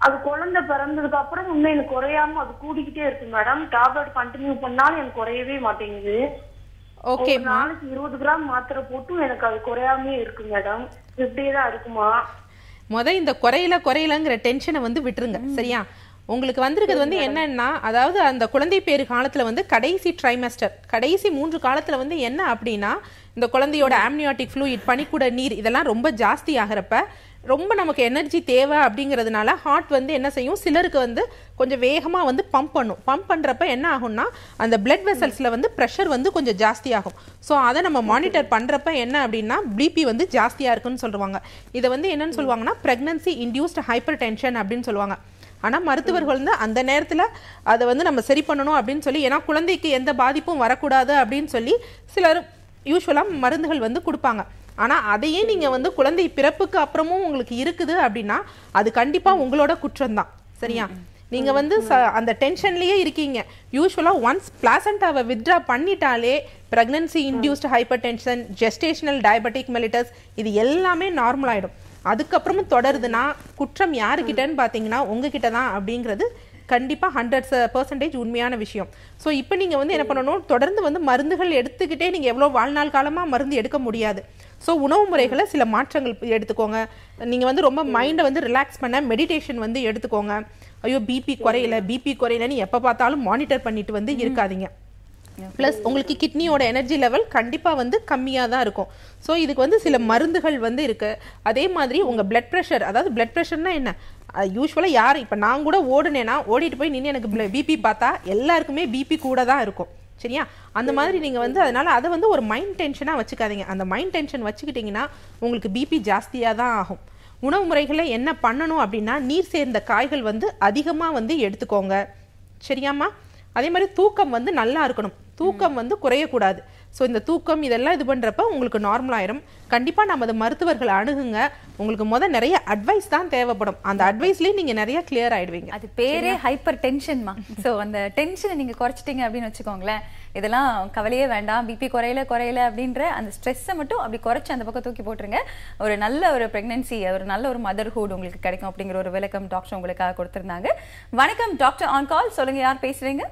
அது குழந்தை பிறந்ததுக்கு அப்புறம் இன்னும் எனக்கு குறையாம அது கூடிக்கிட்டே இருக்கு மேடம் டேப்லெட் கண்டினியூ பண்ணாலும் எனக்கு குறையவே மாட்டேங்குது ஒரு ஓகேம்மா நாளைக்கு இருபது கிராம் மாத்திரை போட்டும் எனக்கு அது குறையாமே இருக்கு மேடம் இப்படியே தான் இருக்குமா முத இந்த குறையில குறையிலங்கிற டென்ஷனை வந்து விட்டுருங்க சரியா உங்களுக்கு வந்திருக்கிறது வந்து என்னன்னா அதாவது அந்த குழந்தை பேறு காலத்துல வந்து கடைசி ட்ரைமஸ்டர் கடைசி மூன்று காலத்துல வந்து என்ன அப்படின்னா இந்த குழந்தையோட ஆம்னியாட்டிக் ஃப்ளூயிட் பனிக்கூட நீர் இதெல்லாம் ரொம்ப ஜாஸ்தி ஆகிறப்ப ரொம்ப நமக்கு எனர்ஜி தேவை அப்படிங்கிறதுனால ஹார்ட் வந்து என்ன செய்யும் சிலருக்கு வந்து கொஞ்சம் வேகமா வந்து பம்ப் பண்ணும் பம்ப் பண்றப்ப என்ன ஆகும்னா அந்த பிளட் வெசல்ஸ்ல வந்து ப்ரெஷர் வந்து கொஞ்சம் ஜாஸ்தி ஆகும் ஸோ அதை நம்ம மானிட்டர் பண்றப்ப என்ன அப்படின்னா பிபி வந்து ஜாஸ்தியா இருக்குன்னு சொல்லுவாங்க இதை வந்து என்னன்னு சொல்லுவாங்கன்னா பிரெக்னன்சி இன்டியூஸ்ட் ஹைப்பர் டென்ஷன் அப்படின்னு சொல்லுவாங்க ஆனா மருத்துவர்கள் வந்து அந்த நேரத்துல அதை வந்து நம்ம சரி பண்ணணும் அப்படின்னு சொல்லி ஏன்னா குழந்தைக்கு எந்த பாதிப்பும் வரக்கூடாது அப்படின்னு சொல்லி சிலர் யூஸ்வலா மருந்துகள் வந்து கொடுப்பாங்க ஆனா அதையே நீங்க வந்து குழந்தை பிறப்புக்கு அப்புறமும் உங்களுக்கு இருக்குது அப்படின்னா அது கண்டிப்பா உங்களோட குற்றம்தான் சரியா நீங்க வந்து ச- அந்த டென்ஷன்லயே இருக்கீங்க யூஸ்வலா ஒன்ஸ் பிளாசண்டாவை வித்ட்ரா பண்ணிட்டாலே pregnancy induced hyper tension gestational diabetic mellitus இது எல்லாமே நார்மல் ஆயிடும் அதுக்கப்புறமும் தொடருதுன்னா குற்றம் யாருக்கிட்டன்னு பார்த்தீங்கன்னா உங்ககிட்ட தான் அப்படிங்கிறது கண்டிப்பாக ஹண்ட்ரட் பர்சன்டேஜ் உண்மையான விஷயம் ஸோ இப்போ நீங்கள் வந்து என்ன பண்ணணும் தொடர்ந்து வந்து மருந்துகள் எடுத்துக்கிட்டே நீங்கள் எவ்வளோ வாழ்நாள் காலமாக மருந்து எடுக்க முடியாது ஸோ உணவு முறைகளை சில மாற்றங்கள் எடுத்துக்கோங்க நீங்கள் வந்து ரொம்ப மைண்டை வந்து ரிலாக்ஸ் பண்ண மெடிடேஷன் வந்து எடுத்துக்கோங்க ஐயோ பிபி குறையல பிபி குறையலன்னு எப்போ பார்த்தாலும் மானிட்டர் பண்ணிட்டு வந்து இருக்காதீங்க ப்ளஸ் உங்களுக்கு கிட்னியோட எனர்ஜி லெவல் கண்டிப்பாக வந்து கம்மியாக தான் இருக்கும் ஸோ இதுக்கு வந்து சில மருந்துகள் வந்து இருக்கு அதே மாதிரி உங்கள் பிளட் ப்ரெஷர் அதாவது பிளட் ப்ரெஷர்னா என்ன யூஸ்வலாக யார் இப்போ நான் கூட ஓடுனேன்னா ஓடிட்டு போய் நின்று எனக்கு பிபி பார்த்தா எல்லாருக்குமே பிபி கூட தான் இருக்கும் சரியா அந்த மாதிரி நீங்கள் வந்து அதனால அதை வந்து ஒரு மைண்ட் டென்ஷனாக வச்சுக்காதீங்க அந்த மைண்ட் டென்ஷன் வச்சுக்கிட்டிங்கன்னா உங்களுக்கு பிபி ஜாஸ்தியாக தான் ஆகும் உணவு முறைகளை என்ன பண்ணணும் அப்படின்னா நீர் சேர்ந்த காய்கள் வந்து அதிகமாக வந்து எடுத்துக்கோங்க சரியாம்மா அதே மாதிரி தூக்கம் வந்து நல்லா இருக்கணும் தூக்கம் வந்து குறையக்கூடாது ஸோ இந்த தூக்கம் இதெல்லாம் இது பண்ணுறப்ப உங்களுக்கு நார்மல் ஆயிரும் கண்டிப்பாக நமது மருத்துவர்களை அணுகுங்க உங்களுக்கு முத நிறைய அட்வைஸ் தான் தேவைப்படும் அந்த அட்வைஸ்லேயே நீங்கள் நிறைய கிளியர் ஆயிடுவீங்க அது பேரே ஹைப்பர் டென்ஷன்மா சோ அந்த டென்ஷனை நீங்க குறைச்சிட்டீங்க அப்படின்னு வச்சுக்கோங்களேன் இதெல்லாம் கவலையே வேண்டாம் பிபி குறையல குறையல அப்படின்ற அந்த ஸ்ட்ரெஸ்ஸை மட்டும் அப்படி குறைச்சு அந்த பக்கம் தூக்கி போட்டுருங்க ஒரு நல்ல ஒரு பிரெக்னன்சி ஒரு நல்ல ஒரு மதர்ஹுட் உங்களுக்கு கிடைக்கும் அப்படிங்கிற ஒரு விளக்கம் டாக்டர் உங்களுக்காக கொடுத்திருந்தாங்க வணக்கம் டாக்டர் ஆன் கால் சொல்லுங்க யார் பேசுறீங்க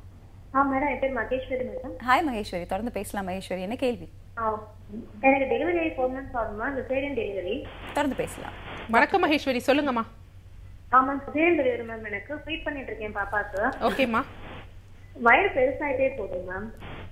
ஆ மேடம் என் பேர் மகேஸ்வரி மேடம் ஹாய் மகேஸ்வரி தொடர்ந்து பேசலாம் மகேஸ்வரி என்ன கேள்வி ஆ எனக்கு டெலிவரி ஆகி ஃபோர் மந்த்ஸ் ஆகுமா சிசேரியன் டெலிவரி தொடர்ந்து பேசலாம் வணக்கம் மகேஸ்வரி சொல்லுங்கம்மா ஆமாம் சிசேரியன் டெலிவரி மேம் எனக்கு ஃபீட் பண்ணிட்டு இருக்கேன் பாப்பாக்கு ஓகேம்மா வயிறு பெருசாயிட்டே போகுது மேம்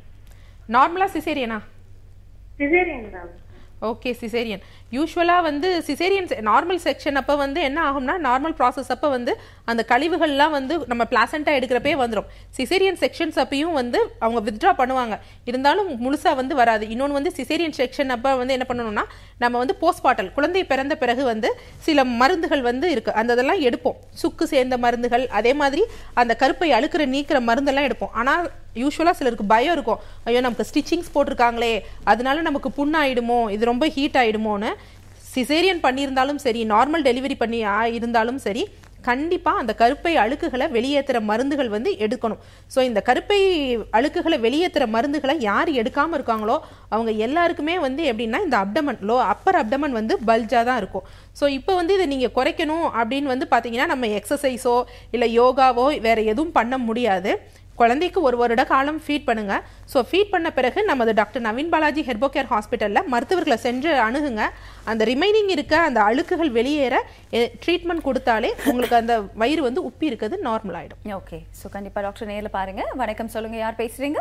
நார்மலாக சிசேரியனா சிசேரியன் மேம் ஓகே சிசேரியன் யூஸ்வலாக வந்து சிசேரியன் நார்மல் செக்ஷன் அப்போ வந்து என்ன ஆகும்னா நார்மல் ப்ராசஸ் அப்போ வந்து அந்த கழிவுகள்லாம் வந்து நம்ம பிளாசண்டா எடுக்கிறப்பே வந்துடும் சிசேரியன் செக்ஷன்ஸ் அப்பயும் வந்து அவங்க வித்ட்ரா பண்ணுவாங்க இருந்தாலும் முழுசாக வந்து வராது இன்னொன்று வந்து சிசேரியன் செக்ஷன் அப்போ வந்து என்ன பண்ணணும்னா நம்ம வந்து போஸ்ட்மார்ட்டல் குழந்தை பிறந்த பிறகு வந்து சில மருந்துகள் வந்து இருக்கு அந்த இதெல்லாம் எடுப்போம் சுக்கு சேர்ந்த மருந்துகள் அதே மாதிரி அந்த கருப்பை அழுக்கிற நீக்கிற மருந்தெல்லாம் எடுப்போம் ஆனால் யூஸ்வலாக சிலருக்கு பயம் இருக்கும் ஐயோ நமக்கு ஸ்டிச்சிங்ஸ் போட்டிருக்காங்களே அதனால நமக்கு புண்ணாயிடுமோ இது ரொம்ப ஹீட் ஆயிடுமோன்னு சிசேரியன் பண்ணியிருந்தாலும் சரி நார்மல் டெலிவரி பண்ணி ஆ- இருந்தாலும் சரி கண்டிப்பாக அந்த கருப்பை அழுக்குகளை வெளியேற்றுற மருந்துகள் வந்து எடுக்கணும் ஸோ இந்த கருப்பை அழுக்குகளை வெளியேற்றுற மருந்துகளை யார் எடுக்காமல் இருக்காங்களோ அவங்க எல்லாருக்குமே வந்து எப்படின்னா இந்த அப்டமன் லோ அப்பர் அப்டமன் வந்து பல்ஜாக தான் இருக்கும் ஸோ இப்போ வந்து இதை நீங்கள் குறைக்கணும் அப்படின்னு வந்து பார்த்தீங்கன்னா நம்ம எக்ஸசைஸோ இல்லை யோகாவோ வேறு எதுவும் பண்ண முடியாது குழந்தைக்கு ஒரு வருட காலம் ஃபீட் பண்ணுங்க ஸோ ஃபீட் பண்ண பிறகு நமது doctor Naveen Balaji herbo care ஹாஸ்பிட்டலில் மருத்துவர்களை சென்று அணுகுங்க அந்த ரிமைனிங் இருக்க அந்த அழுக்குகள் வெளியேற ட்ரீட்மெண்ட் கொடுத்தாலே உங்களுக்கு அந்த வயிறு வந்து உப்பி இருக்கிறது நார்மல் ஆயிடும் ஓகே சோ கண்டிப்பா டாக்டர் நேர்ல பாருங்க வணக்கம் சொல்லுங்க யார் பேசுறீங்க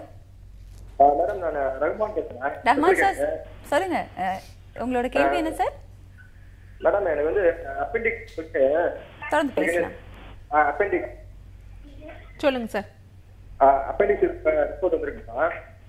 மேடம் நான் ரகுமான் பேசுறேன் ரஹ்மான் சார் சொல்லுங்க அஹ், உங்களோட கேள்வி என்ன சார் மேடம் எனக்கு வந்து அப்பெண்டிக்ஸ் சொல்லிட்டு தொடர்ந்து பேசலாம் அப்பெண்டிக்ஸ் சொல்லுங்க சார் அப்பெண்டிக்ஸ் ரிப்போர்ட் வந்திருக்குமா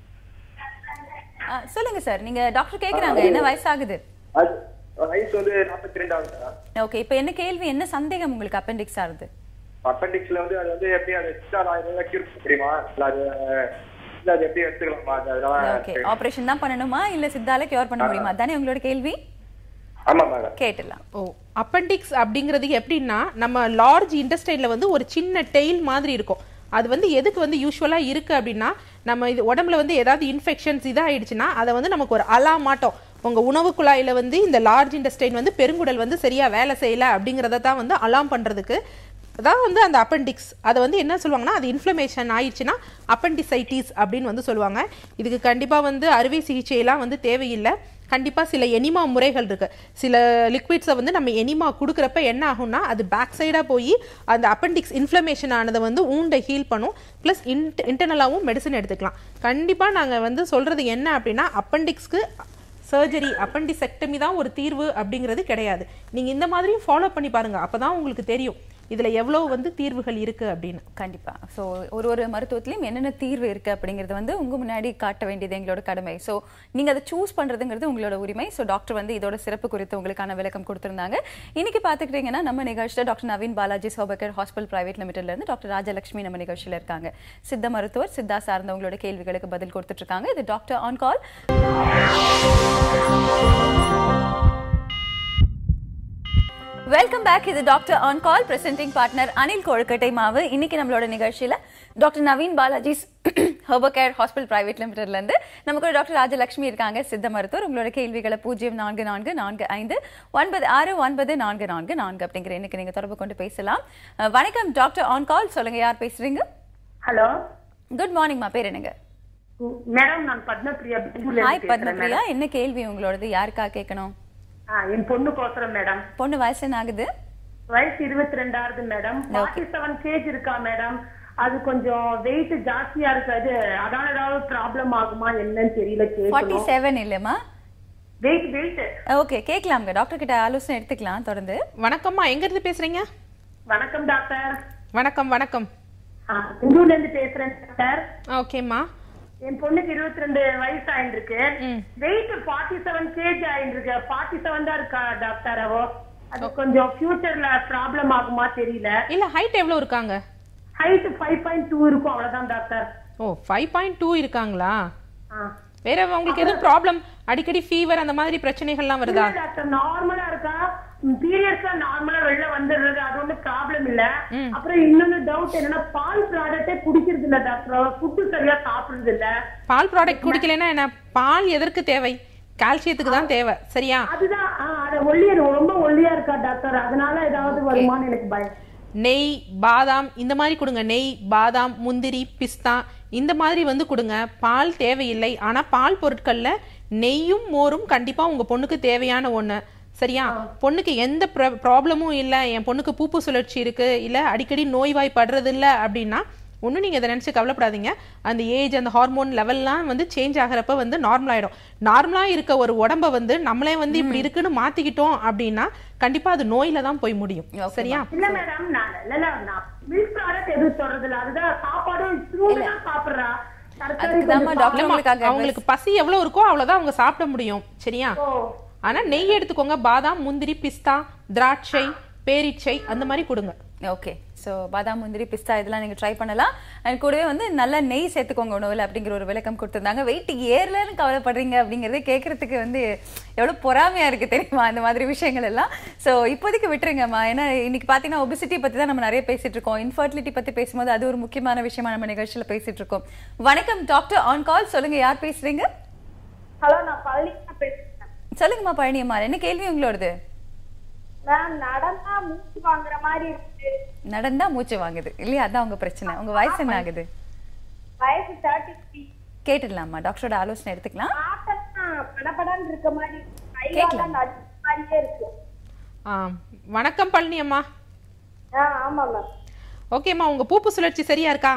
அஹ், சொல்லுங்க சார் நீங்க டாக்டர் கேக்குறாங்க என்ன வயசாகுது அது வயசு வந்து நாற்பத்தி ரெண்டு ஆகுது ஓகே இப்போ என்ன கேள்வி என்ன சந்தேகம் உங்களுக்கு அப்பெண்டிக்ஸ் ஆகுது அப்பெண்டிக்ஸ்ல வந்து அது வந்து எப்படி அது எக்ஸ்ட்ரா ஆயிரம் கியூர் முடியுமா இல்ல அது இல்ல அது எப்படி எடுத்துக்கலாமா அது ஓகே அதெல்லாம் ஆபரேஷன் தான் பண்ணணுமா இல்ல சித்தால கியூர் பண்ண முடியுமா தானே உங்களோட கேள்வி ஆமா மேடம் கேட்டுலாம் ஓ அப்பெண்டிக்ஸ் அப்படிங்கிறது எப்படின்னா நம்ம லார்ஜ் இன்டெஸ்டைன்ல வந்து ஒரு சின்ன டெயில் மாதிரி இருக்கும் அது வந்து எதுக்கு வந்து யூஸ்வலாக இருக்குது அப்படின்னா நம்ம இது உடம்புல வந்து ஏதாவது இன்ஃபெக்ஷன்ஸ் இதாகிடுச்சுன்னா அதை வந்து நமக்கு ஒரு அலாம் மாட்டோம் உங்கள் உணவு குழாயில் வந்து இந்த லார்ஜ் இன்டெஸ்டைன் வந்து பெருங்குடல் வந்து சரியாக வேலை செய்யலை அப்படிங்கிறத தான் வந்து அலாம் பண்ணுறதுக்கு அதான் வந்து அந்த அப்பெண்டிக்ஸ் அதை வந்து என்ன சொல்லுவாங்கன்னா அது இன்ஃப்ளமேஷன் ஆயிடுச்சுன்னா அப்பெண்டிசைட்டிஸ் அப்படின்னு வந்து சொல்லுவாங்க இதுக்கு கண்டிப்பாக வந்து அறுவை சிகிச்சையெல்லாம் வந்து தேவையில்லை கண்டிப்பாக சில எனிமா முறைகள் இருக்கு சில லிக்விட்ஸை வந்து நம்ம எனிமா கொடுக்குறப்ப என்ன ஆகும்னா அது பேக் சைடாக போய் அந்த அப்பெண்டிக்ஸ் இன்ஃப்ளமேஷன் ஆனதை வந்து ஊண்டை ஹீல் பண்ணும் ப்ளஸ் இன்ட் இன்டர்னலாகவும் மெடிசன் எடுத்துக்கலாம் கண்டிப்பாக நாங்கள் வந்து சொல்கிறது என்ன அப்படின்னா அப்பெண்டிக்ஸ்க்கு சர்ஜரி அப்பெண்டிசெக்டமி தான் ஒரு தீர்வு அப்படிங்கிறது கிடையாது நீங்கள் இந்த மாதிரியும் ஃபாலோ பண்ணி பாருங்கள் அப்போ தான் உங்களுக்கு தெரியும் இதில் எவ்வளோ வந்து தீர்வுகள் இருக்குது அப்படின்னு கண்டிப்பா ஸோ ஒரு ஒரு மருத்துவத்திலையும் என்னென்ன தீர்வு இருக்கு அப்படிங்கிறது வந்து உங்க முன்னாடி காட்ட வேண்டியது எங்களோட கடமை ஸோ நீங்க அதை சூஸ் பண்றதுங்கிறது உங்களோட உரிமை ஸோ டாக்டர் வந்து இதோட சிறப்பு குறித்து உங்களுக்கான விளக்கம் கொடுத்திருந்தாங்க இன்னைக்கு பார்த்துக்கிட்டீங்கன்னா நம்ம நிகழ்ச்சியில் டாக்டர் நவீன் பாலாஜி சோபக்கர் ஹாஸ்பிட்டல் பிரைவேட் லிமிடெட்ல இருந்து டாக்டர் ராஜலட்சுமி நம்ம நிகழ்ச்சியில் இருக்காங்க சித்த மருத்துவர் சித்தா சார்ந்தவங்களோட கேள்விகளுக்கு பதில் கொடுத்துட்டு இருக்காங்க இது doctor on call welcome back இது doctor on call presenting partner Anil கொழுக்கட்டை மாவு இன்னைக்கு நம்மளோட நிகழ்ச்சியில doctor Naveen Balaji herbal care hospital private லிமிடெட்ல இருந்து நமக்கு ஒரு டாக்டர் ராஜலட்சுமி இருக்காங்க சித்த மருத்துவர் உங்களோட கேள்விகளை பூஜ்ஜியம் நான்கு நான்கு நான்கு ஐந்து ஒன்பது ஆறு ஒன்பது நான்கு நான்கு நான்கு அப்படிங்கிற எண்ணுக்கு நீங்க தொடர்பு கொண்டு பேசலாம் அஹ், வணக்கம் டாக்டர் ஆன் கால் சொல்லுங்க யார் பேசுறீங்க ஹலோ குட் மார்னிங்மா பேர் என்னங்க மேடம் நான் பத்மபிரியா பெங்களூர்ல ஹாய் இருந்து பேசுறேன் பத்மபிரியா மேடம். என்ன கேள்வி உங்களோடது யாருக்கா கேட்கணும் ஆ, என் பொண்ணுக்கோசரம் மேடம் பொண்ணு வயசு என்ன ஆகுது வயசு இருபத்தி ரெண்டாவது மேடம் ஃபார்ட்டி செவன் கேஜ் இருக்கா மேடம் அது கொஞ்சம் வெயிட் ஜாஸ்தியா இருக்காது அதால ஏதாவது ப்ராப்ளம் ஆகுமா என்னன்னு தெரியல ஃபார்ட்டி கேட்கணும் செவன் இல்லையம்மா வெயிட் வெயிட் ஓகே கேட்கலாம்ங்க டாக்டர் கிட்ட ஆலோசனை எடுத்துக்கலாம் தொடர்ந்து வணக்கம்மா எங்கேருந்து பேசுகிறீங்க வணக்கம் டாக்டர் வணக்கம் வணக்கம் ஆ, பெங்களூர்ல இருந்து பேசுறேன் டாக்டர் ஓகேம்மா என் பொண்ணுக்கு இருபத்தி ரெண்டு வயசு ஆயிருக்கு வெயிட் ஃபார்ட்டி செவன் கேஜ் ஆயிருக்கு ஃபார்ட்டி செவன் தான் இருக்கா டாக்டர் அவோ அது கொஞ்சம் ஃபியூச்சர்ல ப்ராப்ளம் ஆகுமா தெரியல இல்லை ஹைட் எவ்வளோ இருக்காங்க ஹைட் ஃபைவ் பாயிண்ட் டூ இருக்கும் அவ்வளவுதான் டாக்டர் ஓ ஃபைவ் பாயிண்ட் டூ இருக்காங்களா ஆ. வேற உங்களுக்கு எதுவும் ப்ராப்ளம் அடிக்கடி ஃபீவர் அந்த மாதிரி பிரச்சனைகள்லாம் வருதா இல்ல டாக்டர் நார்மலா இருக்கா பீரியட்ஸ் நார்மலா வெளில வந்துடுறது அது ஒண்ணும் ப்ராப்ளம் இல்ல அப்புறம் இன்னொன்னு டவுட் என்னன்னா பால் ப்ராடக்டே குடிக்கிறது இல்ல டாக்டர் ஃபுட்டு சரியா சாப்பிடுறது இல்ல பால் ப்ராடக்ட் குடிக்கலைன்னா என்ன பால் எதற்கு தேவை கால்சியத்துக்கு தான் தேவை சரியா அதுதான் ஆ, அது ஒல்லியா ரொம்ப ஒல்லியா இருக்கா டாக்டர் அதனால ஏதாவது வருமான்னு எனக்கு பயம் நெய் பாதாம் இந்த மாதிரி கொடுங்க நெய் பாதாம் முந்திரி பிஸ்தா இந்த மாதிரி வந்து கொடுங்க பால் தேவையில்லை ஆனால் பால் பொருட்களில் நெய்யும் மோரும் கண்டிப்பாக உங்கள் பொண்ணுக்கு தேவையான ஒன்று சரியா பொண்ணுக்கு எந்த ப்ராப்ளமும் இல்லை என் பொண்ணுக்கு பூப்பு சுழற்சி இருக்கு இல்லை அடிக்கடி நோய்வாய்ப்படுறது இல்லை அப்படின்னா ஒன்றும் நீங்கள் இதை நினச்சி கவலைப்படாதீங்க அந்த ஏஜ் அந்த ஹார்மோன் லெவல்லாம் வந்து சேஞ்ச் ஆகிறப்ப வந்து நார்மல் ஆயிடும் நார்மலாக இருக்க ஒரு உடம்ப வந்து நம்மளே வந்து இப்படி இருக்குன்னு மாற்றிக்கிட்டோம் அப்படின்னா கண்டிப்பாக அது நோயில தான் போய் முடியும் சரியா இல்ல மேடம் நான் இல்ல இல்ல நான் மில்க் ப்ராடக்ட் எதுவும் சொல்றது இல்ல அதுதான் சாப்பாடும் சூடு தான் சாப்பிடுறா தரக்காரி கொஞ்சம் இல்லம்மா, அவங்களுக்கு பசி எவ்வளவு இருக்கோ அவ்வளவுதான் அவங்க சாப்பிட முடியும் சரியா ஆனா நெய் எடுத்துக்கோங்க பாதாம் முந்திரி பிஸ்தா திராட்சை பேரீட்சை அந்த மாதிரி கொடுங்க ஓகே ஸோ பாதாம் முந்திரி பிஸ்தா இதெல்லாம் நீங்க ட்ரை பண்ணலாம் அண்ட் கூடவே வந்து நல்ல நெய் சேர்த்துக்கோங்க உணவுல அப்படிங்கிற ஒரு விளக்கம் கொடுத்துருந்தாங்க வெயிட் ஏறலன்னு கவலைப்படுறீங்க அப்படிங்கறது கேட்கறதுக்கு வந்து எவ்வளவு பொறாமையா இருக்கு தெரியுமா இந்த மாதிரி விஷயங்கள் எல்லாம் ஸோ இப்போதைக்கு விட்டுருங்கம்மா ஏன்னா இன்னைக்கு பாத்தீங்கன்னா ஒபிசிட்டி பத்தி தான் நம்ம நிறைய பேசிட்டு இருக்கோம் இன்ஃபர்டிலிட்டி பத்தி பேசும்போது அது ஒரு முக்கியமான விஷயமா நம்ம நிகழ்ச்சியில பேசிட்டு இருக்கோம் வணக்கம் டாக்டர் ஆன் கால் சொல்லுங்க யார் பேசுறீங்க ஹலோ நான் பழனியா பேசுறேன் சொல்லுங்கம்மா பழனியம்மா என்ன கேள்வி உங்களோடது மேம் நடந்தா மூச்சு வாங்குற மாதிரி இருக்கு நடந்தா மூச்சு வாங்குது இல்லையா அதான் உங்க பிரச்சனை உங்க வயசு என்ன ஆகுது வயசு தேர்ட்டி த்ரீ கேட்டுடலாமா டாக்டரோட ஆலோசனை எடுத்துக்கலாம் படபடன்னு இருக்க மாதிரி கை கேட்கலாம். காலம் நடுக்க மாதிரியே இருக்கு ஆ, வணக்கம் பழனி அம்மா ஆ ஆமா மேம் ஓகேம்மா உங்க பூப்பு சுழற்சி சரியா இருக்கா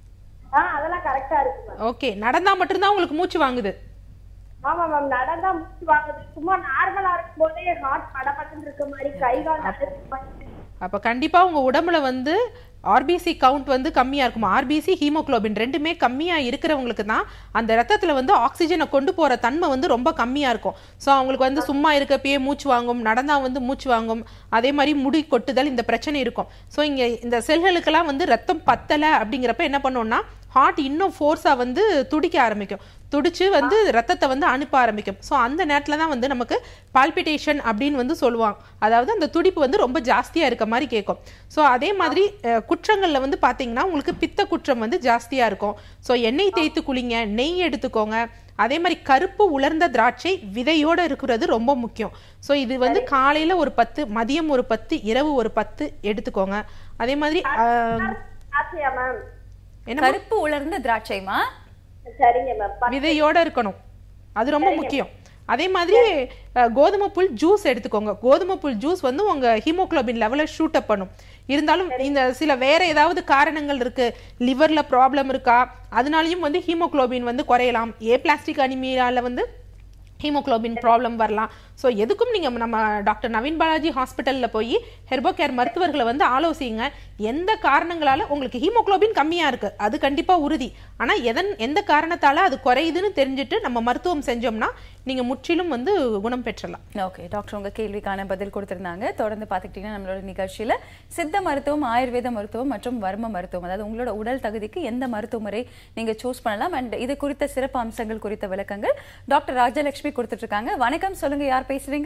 ஆ அதெல்லாம் கரெக்டா இருக்கு மேம் ஓகே நடந்தா மட்டும்தான் உங்களுக்கு மூச்சு வாங்குது ஆமா மேம் நடந்தா மூச்சு வாங்குது சும்மா நார்மலா இருக்கும் போதே ஹார்ட் படபடன்னு இருக்க மாதிரி கை கால் நடுக்க மாதிரி அப்ப கண்டிப்பா உங்க உடம்புல வந்து ஆர்பிசி கவுண்ட் வந்து கம்மியா இருக்கும் ஆர்பிசி ஹீமோகுளோபின் ரெண்டுமே கம்மியா இருக்கிறவங்களுக்கு தான் அந்த ரத்தத்துல வந்து ஆக்சிஜனை கொண்டு போற தன்மை வந்து ரொம்ப கம்மியா இருக்கும் ஸோ அவங்களுக்கு வந்து சும்மா இருக்கப்பயே மூச்சு வாங்கும் நடந்தா வந்து மூச்சு வாங்கும் அதே மாதிரி முடி கொட்டுதல் இந்த பிரச்சனை இருக்கும் ஸோ இங்க இந்த செல்களுக்கெல்லாம் வந்து ரத்தம் பத்தலை அப்படிங்கிறப்ப என்ன பண்ணோம்னா ஹார்ட் இன்னும் ஃபோர்ஸாக வந்து துடிக்க ஆரம்பிக்கும் துடிச்சு வந்து ரத்தத்தை வந்து அனுப்ப ஆரம்பிக்கும் ஸோ அந்த நேரத்தில் தான் வந்து நமக்கு பால்பிட்டேஷன் அப்படின்னு வந்து சொல்லுவாங்க அதாவது அந்த துடிப்பு வந்து ரொம்ப ஜாஸ்தியாக இருக்க மாதிரி கேட்கும் ஸோ அதே மாதிரி அஹ், குற்றங்கள்ல வந்து பார்த்தீங்கன்னா உங்களுக்கு பித்த குற்றம் வந்து ஜாஸ்தியாக இருக்கும் ஸோ எண்ணெய் தேய்த்து குளிங்க நெய் எடுத்துக்கோங்க அதே மாதிரி கருப்பு உலர்ந்த திராட்சை விதையோட இருக்கிறது ரொம்ப முக்கியம் ஸோ இது வந்து காலையில ஒரு பத்து மதியம் ஒரு பத்து இரவு ஒரு பத்து எடுத்துக்கோங்க அதே மாதிரி அஹ், ஆசையா மேம் என்ன கருப்பு உலர்ந்த திராட்சைமா சரிங்க மேம் விதையோட இருக்கணும் அது ரொம்ப முக்கியம் அதே மாதிரி அஹ், கோதுமை புல் ஜூஸ் எடுத்துக்கோங்க கோதுமை புல் ஜூஸ் வந்து உங்க ஹீமோகுளோபின் லெவலை ஷூட் அப் பண்ணும் இருந்தாலும் இந்த சில வேற ஏதாவது காரணங்கள் இருக்கு லிவர்ல ப்ராப்ளம் இருக்கா அதனாலயும் வந்து ஹீமோகுளோபின் வந்து குறையலாம் ஏ பிளாஸ்டிக் அனிமியால வந்து ஹீமோகுளோபின் ப்ராப்ளம் வரலாம் ஸோ எதுக்கும் நீங்கள் நம்ம டாக்டர் நவீன் பாலாஜி ஹாஸ்பிட்டலில் போய் ஹெர்போ கேர் மருத்துவர்களை வந்து ஆலோசிங்க எந்த காரணங்களால உங்களுக்கு ஹீமோகுளோபின் கம்மியாக இருக்குது அது கண்டிப்பாக உறுதி ஆனால் எதன் எந்த காரணத்தால் அது குறையுதுன்னு தெரிஞ்சுட்டு நம்ம மருத்துவம் செஞ்சோம்னா நீங்கள் முற்றிலும் வந்து குணம் பெற்றலாம் ஓகே டாக்டர் உங்க கேள்விக்கான பதில் கொடுத்திருந்தாங்க தொடர்ந்து பார்த்துக்கிட்டீங்கன்னா நம்மளோட நிகழ்ச்சியில சித்த மருத்துவம் ஆயுர்வேத மருத்துவம் மற்றும் வர்ம மருத்துவம் அதாவது உங்களோட உடல் தகுதிக்கு எந்த மருத்துவ முறை நீங்க சூஸ் பண்ணலாம் அண்ட் இது குறித்த சிறப்பு அம்சங்கள் குறித்த விளக்கங்கள் டாக்டர் ராஜலட்சுமி கொடுத்துட்டு இருக்காங்க வணக்கம் சொல்லுங்க யார் பேசுறீங்க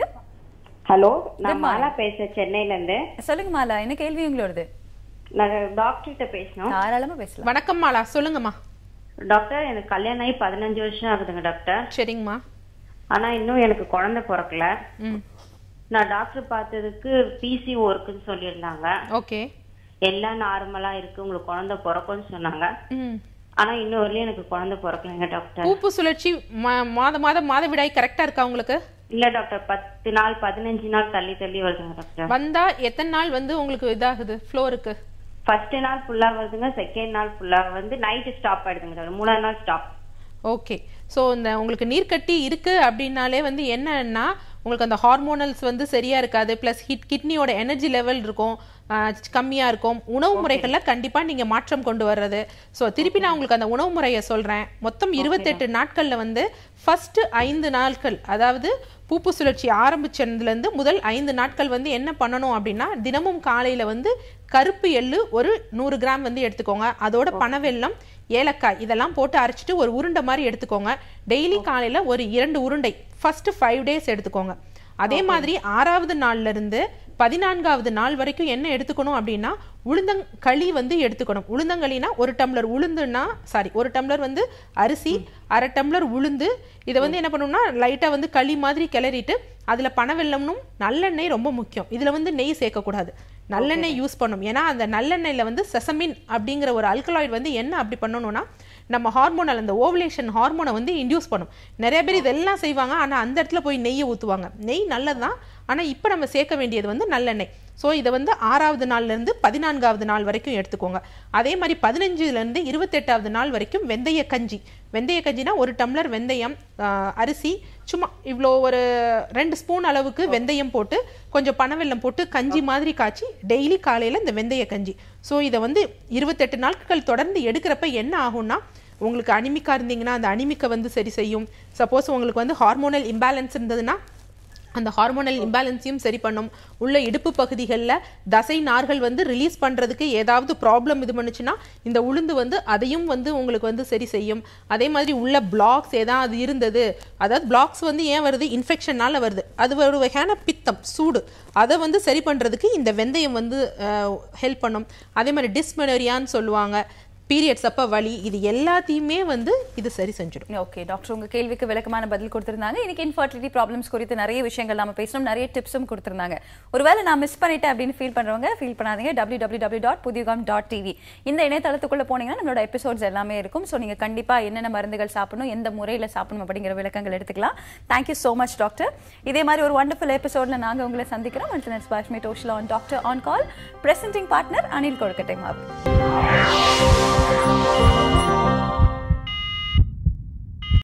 ஹலோ Good நான் morning. மாலா பேசுறேன் சென்னையில இருந்து சொல்லுங்க மாலா என்ன கேள்வி உங்களோடது நான் டாக்டர் கிட்ட பேசணும் தாராளமா பேசலாம் வணக்கம் மாலா சொல்லுங்கம்மா டாக்டர் எனக்கு கல்யாணம் ஆகி பதினஞ்சு வருஷம் ஆகுதுங்க டாக்டர் சரிங்கம்மா ஆனா இன்னும் எனக்கு குழந்தை பிறக்கல ம் நான் டாக்டர் பார்த்ததுக்கு பிசிஓ இருக்குன்னு சொல்லியிருந்தாங்க ஓகே எல்லாம் நார்மலா இருக்கு உங்களுக்கு குழந்தை பிறக்கும்னு சொன்னாங்க ம் ஆனா இன்னும் வரலையும் எனக்கு குழந்தை பிறக்கலைங்க டாக்டர் பூப்பு சுழற்சி மா- மாத மாதம் மாதவிடாய் கரெக்டாக இருக்கா உங்களுக்கு இல்ல டாக்டர் பத்து நாள் பதினஞ்சு நாள் தள்ளி தள்ளி வருதுங்க டாக்டர் வந்தா எத்தனை நாள் வந்து உங்களுக்கு இதாகுது ஃப்ளோருக்கு ஃபர்ஸ்ட் நாள் ஃபுல்லா வருதுங்க செகண்ட் நாள் ஃபுல்லா வந்து நைட்டு ஸ்டாப் ஆயிடுதுங்க டாக்டர் மூணாவது நாள் ஸ்டாப் ஓகே ஸோ இந்த உங்களுக்கு நீர்க்கட்டி இருக்கு அப்படின்னாலே வந்து என்னன்னா உங்களுக்கு அந்த ஹார்மோனல்ஸ் வந்து சரியா இருக்காது ப்ளஸ் ஹிட் கிட்னியோட எனர்ஜி லெவல் இருக்கும் ஆஹ் கம்மியா இருக்கும் உணவு முறைகள்ல கண்டிப்பா நீங்க மாற்றம் கொண்டு வர்றது ஸோ திருப்பி நான் உங்களுக்கு அந்த உணவு முறையை சொல்றேன் மொத்தம் இருபத்தெட்டு நாட்கள்ல வந்து ஃபர்ஸ்ட் ஐந்து நாட்கள் அதாவது பூப்பு சுழற்சி ஆரம்பிச்சதுல இருந்து முதல் ஐந்து நாட்கள் வந்து என்ன பண்ணணும் அப்படின்னா தினமும் காலையில வந்து கருப்பு எள்ளு ஒரு நூறு கிராம் வந்து எடுத்துக்கோங்க அதோட பனவெல்லம் ஏலக்காய் இதெல்லாம் போட்டு அரைச்சிட்டு ஒரு உருண்டை மாதிரி எடுத்துக்கோங்க டெய்லி காலையில ஒரு இரண்டு உருண்டை ஃபர்ஸ்ட் ஃபைவ் டேஸ் எடுத்துக்கோங்க அதே மாதிரி ஆறாவது நாள்ல இருந்து பதினான்காவது நாள் வரைக்கும் என்ன எடுத்துக்கணும் அப்படின்னா உளுந்தங்களி வந்து எடுத்துக்கணும் உளுந்தங்களினா ஒரு டம்ளர் உளுந்துன்னா சாரி ஒரு டம்ளர் வந்து அரிசி அரை டம்ளர் உளுந்து இதை வந்து என்ன பண்ணணும்னா லைட்டா வந்து களி மாதிரி கிளறிட்டு அதுல பனவெல்லம்னும் நல்லெண்ணெய் ரொம்ப முக்கியம் இதுல வந்து நெய் சேர்க்கக்கூடாது நல்லெண்ணெய் யூஸ் பண்ணும் ஏன்னா அந்த நல்லெண்ணெயில வந்து செசமின் அப்படிங்கிற ஒரு அல்கலாய்டு வந்து என்ன அப்படி பண்ணணும்னா நம்ம ஹார்மோனல் அந்த ஓவலேஷன் ஹார்மோனை வந்து இன்டியூஸ் பண்ணும் நிறைய பேர் இதெல்லாம் செய்வாங்க ஆனா அந்த இடத்துல போய் நெய்யை ஊத்துவாங்க நெய் நல்லதுதான் ஆனா இப்போ நம்ம சேர்க்க வேண்டியது வந்து நல்லெண்ணெய் ஸோ இதை வந்து ஆறாவது நாள்ல இருந்து பதினான்காவது நாள் வரைக்கும் எடுத்துக்கோங்க அதே மாதிரி பதினஞ்சுல இருந்து இருபத்தெட்டாவது நாள் வரைக்கும் வெந்தய கஞ்சி வெந்தய கஞ்சினா ஒரு டம்ளர் வெந்தயம் ஆஹ், அரிசி சும்மா இவ்வளோ ஒரு ரெண்டு ஸ்பூன் அளவுக்கு வெந்தயம் போட்டு கொஞ்சம் பனவெல்லம் போட்டு கஞ்சி மாதிரி காய்ச்சி டெய்லி காலையில இந்த வெந்தய கஞ்சி ஸோ இதை வந்து இருபத்தெட்டு நாட்கள் தொடர்ந்து எடுக்கிறப்ப என்ன ஆகும்னா உங்களுக்கு அனிமிக்கா இருந்தீங்கன்னா அந்த அனிமிக்கை வந்து சரி செய்யும் சப்போஸ் உங்களுக்கு வந்து ஹார்மோனல் இம்பேலன்ஸ் இருந்ததுன்னா அந்த ஹார்மோனல் இம்பேலன்ஸையும் சரி பண்ணும் உள்ள இடுப்பு பகுதிகளில் தசை நார்கள் வந்து ரிலீஸ் பண்ணுறதுக்கு ஏதாவது ப்ராப்ளம் இது பண்ணுச்சுன்னா இந்த உளுந்து வந்து அதையும் வந்து உங்களுக்கு வந்து சரி செய்யும் அதே மாதிரி உள்ள பிளாக்ஸ் ஏதாவது இருந்தது அதாவது பிளாக்ஸ் வந்து ஏன் வருது இன்ஃபெக்ஷனால வருது அது ஒரு வகையான பித்தம் சூடு அதை வந்து சரி பண்ணுறதுக்கு இந்த வெந்தயம் வந்து ஹெல்ப் பண்ணும் அதே மாதிரி டிஸ்மெனரியான்னு சொல்லுவாங்க பீரியட்ஸ் அப்போ வலி இது எல்லாத்தையுமே வந்து இது சரி செஞ்சிடும் ஓகே டாக்டர் உங்க கேள்விக்கு விளக்கமான பதில் கொடுத்திருந்தாங்க இன்னைக்கு இன்ஃபர்டிலிட்டி ப்ராப்ளம்ஸ் குறித்து நிறைய விஷயங்கள் நாம பேசணும் நிறைய டிப்ஸும் கொடுத்திருந்தாங்க ஒருவேளை நான் மிஸ் பண்ணிட்டேன் அப்படின்னு ஃபீல் பண்றவங்க ஃபீல் பண்ணாதீங்க W W W dot Puthiyugam dot TV இந்த இணையதளத்துக்குள்ள போனீங்கன்னா நம்மளோட எபிசோட்ஸ் எல்லாமே இருக்கும் ஸோ நீங்க கண்டிப்பா என்னென்ன மருந்துகள் சாப்பிடணும் எந்த முறையில சாப்பிடணும் அப்படிங்கிற விளக்கங்கள் எடுத்துக்கலாம் தேங்க்யூ so மச் டாக்டர் இதே மாதிரி ஒரு வண்டர்ஃபுல் எபிசோட்ல நாங்க உங்களை சந்திக்கிறோம் அண்ட் நெட்ஸ் பாஷ்மி டோஷில் ஆன் doctor on call presenting partner Anil கொழுக்கட்டை மாவு